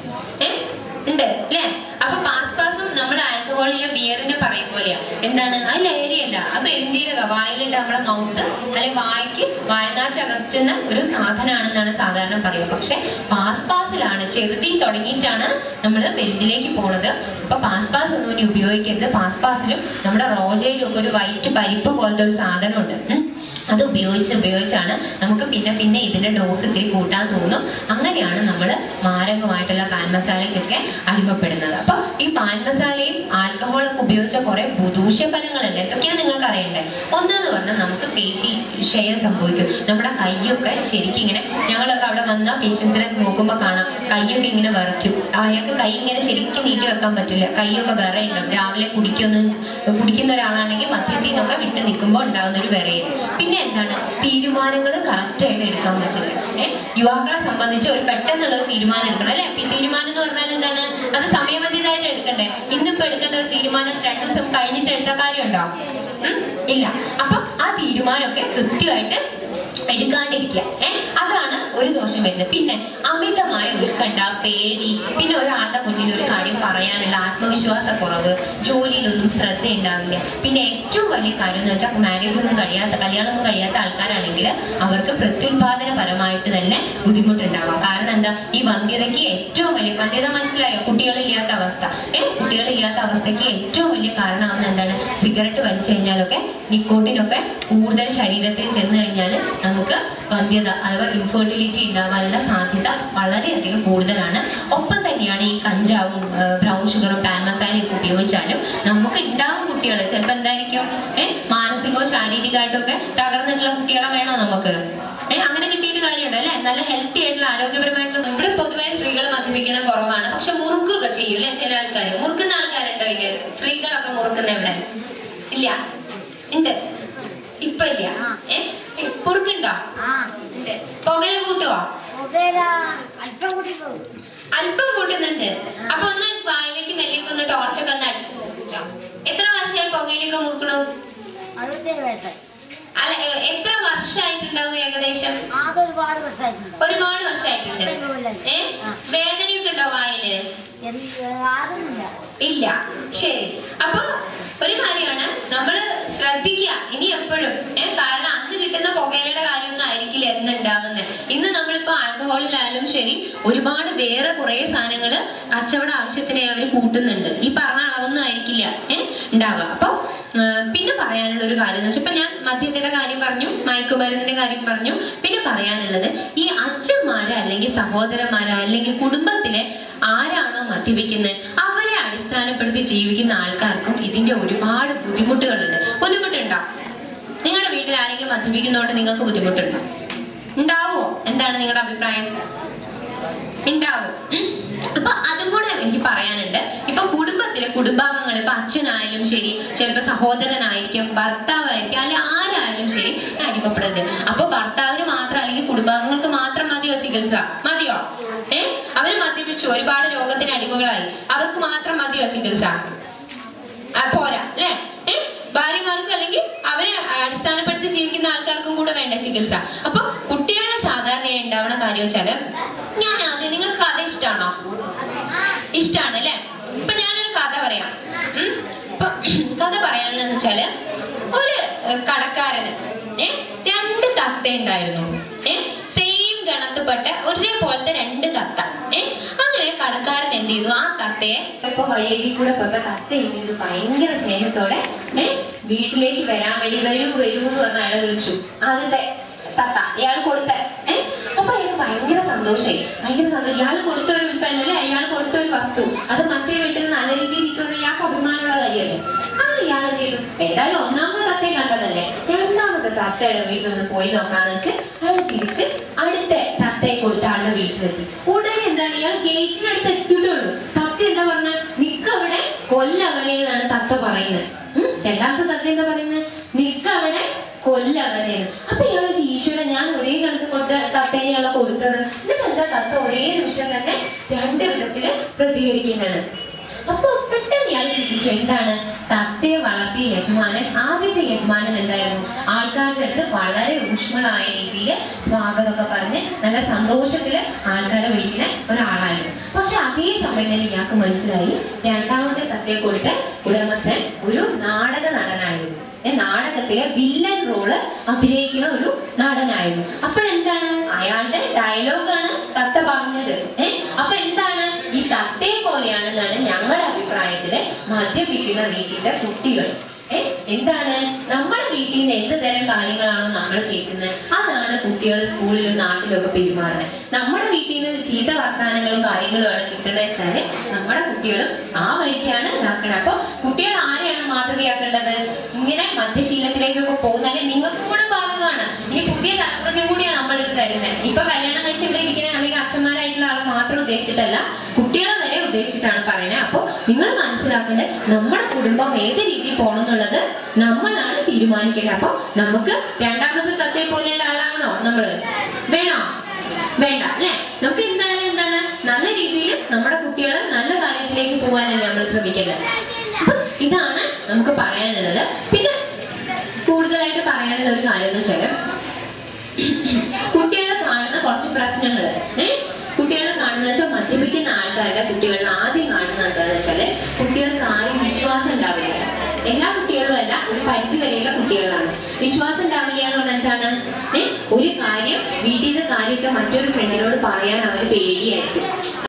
ഏ ഉണ്ട് അല്ലേ അപ്പൊ പാസ് പാസും നമ്മുടെ ആൽക്കഹോളിലെ ബിയറിനെ പറയും പോലെയാ എന്താണ് അത് ലഹരിയല്ല അത് പെരിഞ്ചീരക വായിലുണ്ട് നമ്മുടെ മൗത്ത് അല്ലെ വായിക്ക് വായനാറ്റ് അകറ്റുന്ന ഒരു സാധനമാണെന്നാണ് സാധാരണ പറയുക പക്ഷെ പാസ് പാസിലാണ് ചെറുതിൽ തുടങ്ങിയിട്ടാണ് നമ്മൾ വലുതിലേക്ക് പോണത് അപ്പൊ പാസ് പാസ് ഒന്നും ഇനി ഉപയോഗിക്കരുത് പാസ് പാസിലും നമ്മുടെ റോജയിലും ഒക്കെ ഒരു വൈറ്റ് പരിപ്പ് പോലത്തെ ഒരു സാധനമുണ്ട് ഉം. അത് ഉപയോഗിച്ച് ഉപയോഗിച്ചാണ് നമുക്ക് പിന്നെ പിന്നെ ഇതിന്റെ ഡോസ് ഇത്തിരി കൂട്ടാൻ തോന്നും അങ്ങനെയാണ് നമ്മൾ മാരകമായിട്ടുള്ള പാൻ മസാലയ്ക്കൊക്കെ അടിമപ്പെടുന്നത് അപ്പൊ ഈ പാൻ മസാലയും ആൽക്കഹോളൊക്കെ ഉപയോഗിച്ച കുറെ ദൂഷ്യഫലങ്ങളുണ്ട് എന്തൊക്കെയാണ് നിങ്ങൾക്ക് അറിയണ്ടേ ഒന്നെന്ന് പറഞ്ഞാൽ നമുക്ക് പേശി ക്ഷയം സംഭവിക്കും നമ്മുടെ കൈയൊക്കെ ശരിക്കും ഇങ്ങനെ ഞങ്ങളൊക്കെ അവിടെ വന്ന പേഷ്യൻസിനെ നോക്കുമ്പോൾ കാണാം കൈയൊക്കെ ഇങ്ങനെ വിറയ്ക്കും അയാൾക്ക് കൈ ഇങ്ങനെ ശരിക്കും നീട്ടി വെക്കാൻ പറ്റില്ല കൈയൊക്കെ വിറയുണ്ടാവും രാവിലെ കുടിക്കൊന്നും കുടിക്കുന്ന ഒരാളാണെങ്കിൽ മദ്യത്തിൽ നിന്നൊക്കെ വിട്ട് നിൽക്കുമ്പോൾ ഉണ്ടാകുന്ന ഒരു വിറയും പിന്നെ എന്താണ് തീരുമാനങ്ങൾ കറക്റ്റ് ആയിട്ട് എടുക്കാൻ പറ്റില്ല ഏഹ് യുവാക്കളെ സംബന്ധിച്ച് ഒരു പെട്ടെന്നുള്ള ഒരു തീരുമാനം എടുക്കണം അല്ലെ ഈ തീരുമാനം എന്ന് പറഞ്ഞാൽ എന്താണ് അത് സമയബന്ധിതമായിട്ട് എടുക്കണ്ടേ ഇന്നിപ്പോ എടുക്കേണ്ട ഒരു തീരുമാനം രണ്ടു ദിവസം കഴിഞ്ഞിട്ട് എടുത്ത കാര്യമുണ്ടോ ഉം? ഇല്ല അപ്പൊ ആ തീരുമാനമൊക്കെ കൃത്യമായിട്ട് എടുക്കാണ്ടിരിക്കുക ഏഹ് അതാണ് ഒരു ദോഷം വരുന്നത് പിന്നെ അമിതമായ ഉത്കണ്ഠ പേടി പിന്നെ ഒരാളുടെ മുന്നിൽ ഒരു കാര്യം പറയാനുള്ള ആത്മവിശ്വാസ കുറവ് ജോലിയിലൊന്നും ശ്രദ്ധ ഉണ്ടാവില്ല പിന്നെ ഏറ്റവും വലിയ കാര്യം എന്ന് വെച്ചാൽ മാരേജ് ഒന്നും കഴിയാത്ത കല്യാണം ഒന്നും കഴിയാത്ത ആൾക്കാരാണെങ്കിൽ അവർക്ക് പ്രത്യുൽപാദനപരമായിട്ട് തന്നെ ബുദ്ധിമുട്ടുണ്ടാവാം കാരണം എന്താ ഈ വന്ധ്യതയ്ക്ക് ഏറ്റവും വലിയ വന്ധ്യത മനസ്സിലായോ കുട്ടികളില്ലാത്ത അവസ്ഥ ഏഹ് കുട്ടികളില്ലാത്ത അവസ്ഥയ്ക്ക് ഏറ്റവും വലിയ കാരണമാവുന്ന എന്താണ് സിഗരറ്റ് വലിച്ചു കഴിഞ്ഞാലൊക്കെ നിക്കോട്ടിനൊക്കെ കൂടുതൽ ശരീരത്തിൽ ചെന്ന് കഴിഞ്ഞാൽ നമുക്ക് വന്ധ്യത അഥവാ ഇൻഫെർട്ടിലിറ്റി ഉണ്ടാവാനുള്ള സാധ്യത വളരെയധികം കൂടുതലാണ് ഒപ്പം തന്നെയാണ് ഈ കഞ്ചാവും ബ്രൗൺ ഷുഗറും പാൻ മസാലയും ഒക്കെ ഉപയോഗിച്ചാലും നമുക്ക് ഉണ്ടാവും കുട്ടികൾ ചിലപ്പോൾ എന്തായിരിക്കും ഏഹ് മാനസികവും ശാരീരികമായിട്ടും ഒക്കെ തകർന്നിട്ടുള്ള കുട്ടികളെ വേണോ നമുക്ക് ഏഹ് അങ്ങനെ കിട്ടിയിട്ട് കാര്യമുണ്ട് അല്ലെ നല്ല ഹെൽത്തി ആയിട്ടുള്ള ആരോഗ്യപരമായിട്ടുള്ള ഇവിടെ പൊതുവെ സ്ത്രീകൾ മദ്യപിക്കണം കുറവാണ് പക്ഷെ മുറുക്കൊക്കെ ചെയ്യും അല്ലെ ചില ആൾക്കാർ മുറുക്കുന്ന ആൾക്കാരുണ്ടോ ഇതില് സ്ത്രീകളൊക്കെ മുറുക്കുന്ന ഇവിടെ ഇല്ല ഉണ്ട് ഇപ്പൊ ഇല്ല ഏ മുറുക്കുണ്ടോ ആ ഉണ്ട് പുകല കൂട്ടുവോ പുകയില അല്പം കൂടി പോകും അല്പം കൂട്ടുന്നുണ്ട് അപ്പൊ ഒന്ന് വായിലേക്ക് മെല്ലേക്ക് ഒന്ന് ടോർച്ചൊക്കെ ഒന്ന് അടിച്ചു നോക്കൂട്ടോ എത്ര വർഷമായി പുകയിലൊക്കെ മുറുക്കണു അറുപത്തേഴ് വയസ്സായി അല്ല എ- എത്ര വർഷമായിട്ടുണ്ടാവും ഏകദേശം ആകെ ഒരുപാട് വർഷമായിട്ടുണ്ട് ഒരുപാട് വർഷമായിട്ടുണ്ട് ഏ വേദനയൊക്കെ ഉണ്ടോ വായില് എന്ത് ആകുന്നില്ല ഇല്ല ശരി അപ്പൊ ഒരു കാര്യമാണ് നമ്മൾ ശ്രദ്ധിക്കുക ഇനി എപ്പോഴും ഏ, കാരണം അന്ന് കിട്ടുന്ന പുകയിലയുടെ കാര്യമൊന്നും ആയിരിക്കില്ല എന്ന് ഉണ്ടാവുന്നത് ഇന്ന് നമ്മളിപ്പോ ആൽക്കഹോളിലായാലും ശരി ഒരുപാട് വേറെ കുറെ സാധനങ്ങള് കച്ചവട ആവശ്യത്തിന് അവർ കൂട്ടുന്നുണ്ട് ഈ പറഞ്ഞ അളവൊന്നും ആയിരിക്കില്ല ഏഹ് ഉണ്ടാവുക അപ്പൊ ആ, പിന്നെ പറയാനുള്ള ഒരു കാര്യം എന്ന് വെച്ചാൽ ഇപ്പൊ ഞാൻ മദ്യത്തിന്റെ കാര്യം പറഞ്ഞു മയക്കുമരുന്നിന്റെ കാര്യം പറഞ്ഞു പിന്നെ പറയാനുള്ളത് ഈ അച്ഛന്മാര് അല്ലെങ്കിൽ സഹോദരന്മാര് അല്ലെങ്കിൽ കുടുംബത്തിലെ ആരാണോ മദ്യപിക്കുന്നത് അവരെ അടിസ്ഥാനപ്പെടുത്തി ജീവിക്കുന്ന ആൾക്കാർക്കും ഇതിന്റെ ഒരുപാട് ബുദ്ധിമുട്ടുകളുണ്ട് ബുദ്ധിമുട്ടുണ്ടോ നിങ്ങളുടെ വീട്ടിൽ ആരെങ്കിലും മദ്യപിക്കുന്നതുകൊണ്ട് നിങ്ങൾക്ക് ബുദ്ധിമുട്ടുണ്ടോ ഉണ്ടാവോ എന്താണ് നിങ്ങളുടെ അഭിപ്രായം ഉണ്ടാവും ഉം. അപ്പൊ അതും കൂടെ എനിക്ക് പറയാനുണ്ട് ഇപ്പൊ കുടുംബത്തിലെ കുടുംബാംഗങ്ങൾ ഇപ്പൊ അച്ഛനായാലും ശരി ചിലപ്പോ സഹോദരനായിരിക്കും ഭർത്താവായിരിക്കും അല്ലെ ആരായാലും ശരി അടിമപ്പെടരുത് അപ്പൊ ഭർത്താവിന് മാത്രം അല്ലെങ്കിൽ കുടുംബാംഗങ്ങൾക്ക് മാത്രം മതിയോ ചികിത്സ മതിയോ ഏ അവര് മദ്യപിച്ചു മരിച്ചു ഒരുപാട് രോഗത്തിന് അടിമകളായി അവർക്ക് മാത്രം മതിയോ ചികിത്സ ആ, പോരാ അല്ലേ ഏ? ഭാര്യമാർക്ക് അല്ലെങ്കിൽ അവരെ അടിസ്ഥാനപ്പെടുത്തി ജീവിക്കുന്ന ആൾക്കാർക്കും കൂടെ വേണ്ട ചികിത്സ അപ്പൊ കുട്ടികളെ സാധാരണയായി ഉണ്ടാവണ കാര്യം വെച്ചാല് ഞാൻ ആദ്യം നിങ്ങൾക്ക് കഥ ഇഷ്ടമാണോ ഇഷ്ടമാണ് അല്ലേ ഇപ്പൊ ഞാനൊരു കഥ പറയാം ഉം? ഇപ്പൊ കഥ പറയാനുള്ളതെന്ന് വെച്ചാല് ഒരു ഏഹ്, കടക്കാരന് ഏ രണ്ട് തത്ത ഉണ്ടായിരുന്നു ഏ സെയിം ഗണത്തിൽപ്പെട്ട ഒരേപോലത്തെ രണ്ട് തത്ത ഏ അങ്ങനെ കടക്കാരൻ എന്ത് ചെയ്തു ആ തത്തയെ ഇപ്പൊ വഴിയിൽ കൂടെ പോയപ്പോ തത്ത എന്ത് ചെയ്തു ഭയങ്കര സ്നേഹത്തോടെ ഏ വീട്ടിലേക്ക് വരാൻ വേണ്ടി വരൂ വരൂ എന്ന് പറഞ്ഞ അയാളെ വിളിച്ചു ആദ്യത്തെ തത്ത ഇയാൾ കൊടുത്ത ഏ അപ്പൊ അയാൾക്ക് ഭയങ്കര സന്തോഷമായി ഭയങ്കര സന്തോഷം ഇയാൾ കൊടുത്ത ഒരു ഉൽപ്പന്നം അല്ലെ അയാൾ കൊടുത്ത ഒരു വസ്തു അത് മറ്റേ വീട്ടിൽ നല്ല രീതിയിൽ നിൽക്കുന്ന ഇയാൾക്ക് അഭിമാനമുള്ള കാര്യമല്ലേ അങ്ങനെ ഇയാൾ എന്ത് ചെയ്തു ഏതായാലും ഒന്നാമത്തെ തത്തയെ കണ്ടതല്ലേ രണ്ടാമത്തെ തത്തയുടെ വീട്ടിൽ നിന്ന് പോയി നോക്കാന്ന് വെച്ച് അയാൾ തിരിച്ച് അടുത്ത തത്തയെ കൊടുത്ത ആളുടെ വീട്ടിലെത്തി ഉടനെ എന്താണ് ഇയാൾ ഗേറ്റിനടുത്ത് എത്തിയിട്ടുള്ളൂ തത്ത എന്താ പറഞ്ഞ നിക്കവിടെ കൊല്ലവനെ എന്നാണ് തത്ത പറയുന്നത് ഉം, രണ്ടാമത്തെ തത്ത എന്താ പറയുന്നത് നിക്കവിടെ കൊല്ലവനെയാണ് അപ്പൊ ഇയാൾ ഈശ്വരൻ ഞാൻ ഒരേ കണക്ക് കൊടുത്ത തത്തേനെയുള്ള കൊടുത്തത് എന്നിട്ട് എന്താ തത്ത ഒരേ നിമിഷം തന്നെ രണ്ട് വിധത്തില് പ്രതികരിക്കുന്നത് അപ്പൊ പെട്ടെന്ന് ഇയാൾ ചിന്തിച്ചു എന്താണ് തത്തയെ വളർത്തിയ യജമാനൻ ആദ്യത്തെ യജമാനൻ എന്തായിരുന്നു ആൾക്കാരുടെ അടുത്ത് വളരെ ഊഷ്മളമായ രീതിയിൽ സ്വാഗതമൊക്കെ പറഞ്ഞ് നല്ല സന്തോഷത്തില് ആൾക്കാരെ വിളിക്കുന്ന ഒരാളായിരുന്നു പക്ഷെ അതേ സമയം തന്നെ ഇയാൾക്ക് മനസ്സിലായി രണ്ടാമത്തെ തത്തയെ കൊടുത്ത ഉടമസ്ഥൻ ഒരു നാടക നടനായിരുന്നു ഏ, നാടകത്തിലെ വില്ലൻ റോള് അഭിനയിക്കുന്ന ഒരു നടനായിരുന്നു അപ്പോഴെന്താണ് അയാളുടെ ഡയലോഗാണ് തത്ത പറഞ്ഞത് ഏ അപ്പൊ എന്താണ് ഈ തത്തയെ പോലെയാണെന്നാണ് ഞങ്ങളുടെ അഭിപ്രായത്തില് മദ്യപിക്കുന്ന വീട്ടിലെ കുട്ടികൾ ഏ എന്താണ് നമ്മുടെ വീട്ടിൽ നിന്ന് എന്ത് തരം കാര്യങ്ങളാണോ നമ്മൾ കേൾക്കുന്നത് അതാണ് കുട്ടികൾ സ്കൂളിലും നാട്ടിലും ഒക്കെ പെരുമാറുന്നത് നമ്മുടെ വീട്ടിൽ നിന്ന് ചീത്ത വർത്തമാനങ്ങളും കാര്യങ്ങളുമാണ് കിട്ടുന്നത് വെച്ചാല് നമ്മുടെ കുട്ടികളും ആ വഴിക്കാണ് ഇതാക്കണം അപ്പൊ കുട്ടികൾ ആരെയാണ് മാതൃകയാക്കേണ്ടത് ഇങ്ങനെ മദ്യശീലത്തിലേക്കൊക്കെ പോകുന്നാല് നിങ്ങൾക്കും കൂടെ ബാധകമാണ് ഇനി പുതിയ തലമുറയ്ക്കും കൂടിയാണ് നമ്മൾ ഇത് തരുന്നത് ഇപ്പൊ കല്യാണം കഴിച്ച് ഇവിടെ ഇരിക്കുന്ന അല്ലെങ്കിൽ അച്ഛന്മാരായിട്ടുള്ള ആൾ മാത്രം ഉദ്ദേശിച്ചിട്ടല്ല കുട്ടികളെ വരെ ഉദ്ദേശിച്ചിട്ടാണ് പറയുന്നത് അപ്പൊ നിങ്ങൾ മനസ്സിലാക്കേണ്ടത് നമ്മുടെ കുടുംബം ഏത് രീതിയിൽ പോകണം എന്നുള്ളത് നമ്മളാണ് തീരുമാനിക്കേണ്ടത് അപ്പൊ നമുക്ക് രണ്ടാമത്തെ തത്തെ പോലെയുള്ള ആളാണോ നമ്മള് വേണോ വേണ്ട അല്ലെ നമുക്ക് എന്തായാലും എന്താണ് നല്ല രീതിയിൽ നമ്മുടെ കുട്ടികൾ നല്ല കാര്യത്തിലേക്ക് പോകാനല്ലേ നമ്മൾ ശ്രമിക്കേണ്ടത് അപ്പൊ ഇതാണ് നമുക്ക് പറയാനുള്ളത് പിന്നെ കൂടുതലായിട്ട് പറയാനുള്ള ഒരു കാര്യം എന്ന് വെച്ചാല് കുട്ടികളെ കാണുന്ന കുറച്ച് പ്രശ്നങ്ങൾ ഏഹ് കുട്ടികളെ കാണുന്ന വെച്ചാൽ മദ്യപിക്കുന്ന ആൾക്കാരുടെ കുട്ടികളിൽ ആദ്യം കാണുന്നത് എന്താണെന്ന് വെച്ചാല് കുട്ടികൾക്ക് ആരും വിശ്വാസം ഉണ്ടാവില്ല എല്ലാ കുട്ടികളും അല്ല ഒരു പരിധി വരെയുള്ള കുട്ടികളാണ് വിശ്വാസം ഉണ്ടാവില്ല എന്ന് പറഞ്ഞാൽ എന്താണ് ഏഹ് ഒരു കാര്യം വീട്ടിലെ കാര്യമൊക്കെ മറ്റൊരു ഫ്രണ്ടിനോട് പറയാൻ അവർ പേടിയായിരിക്കും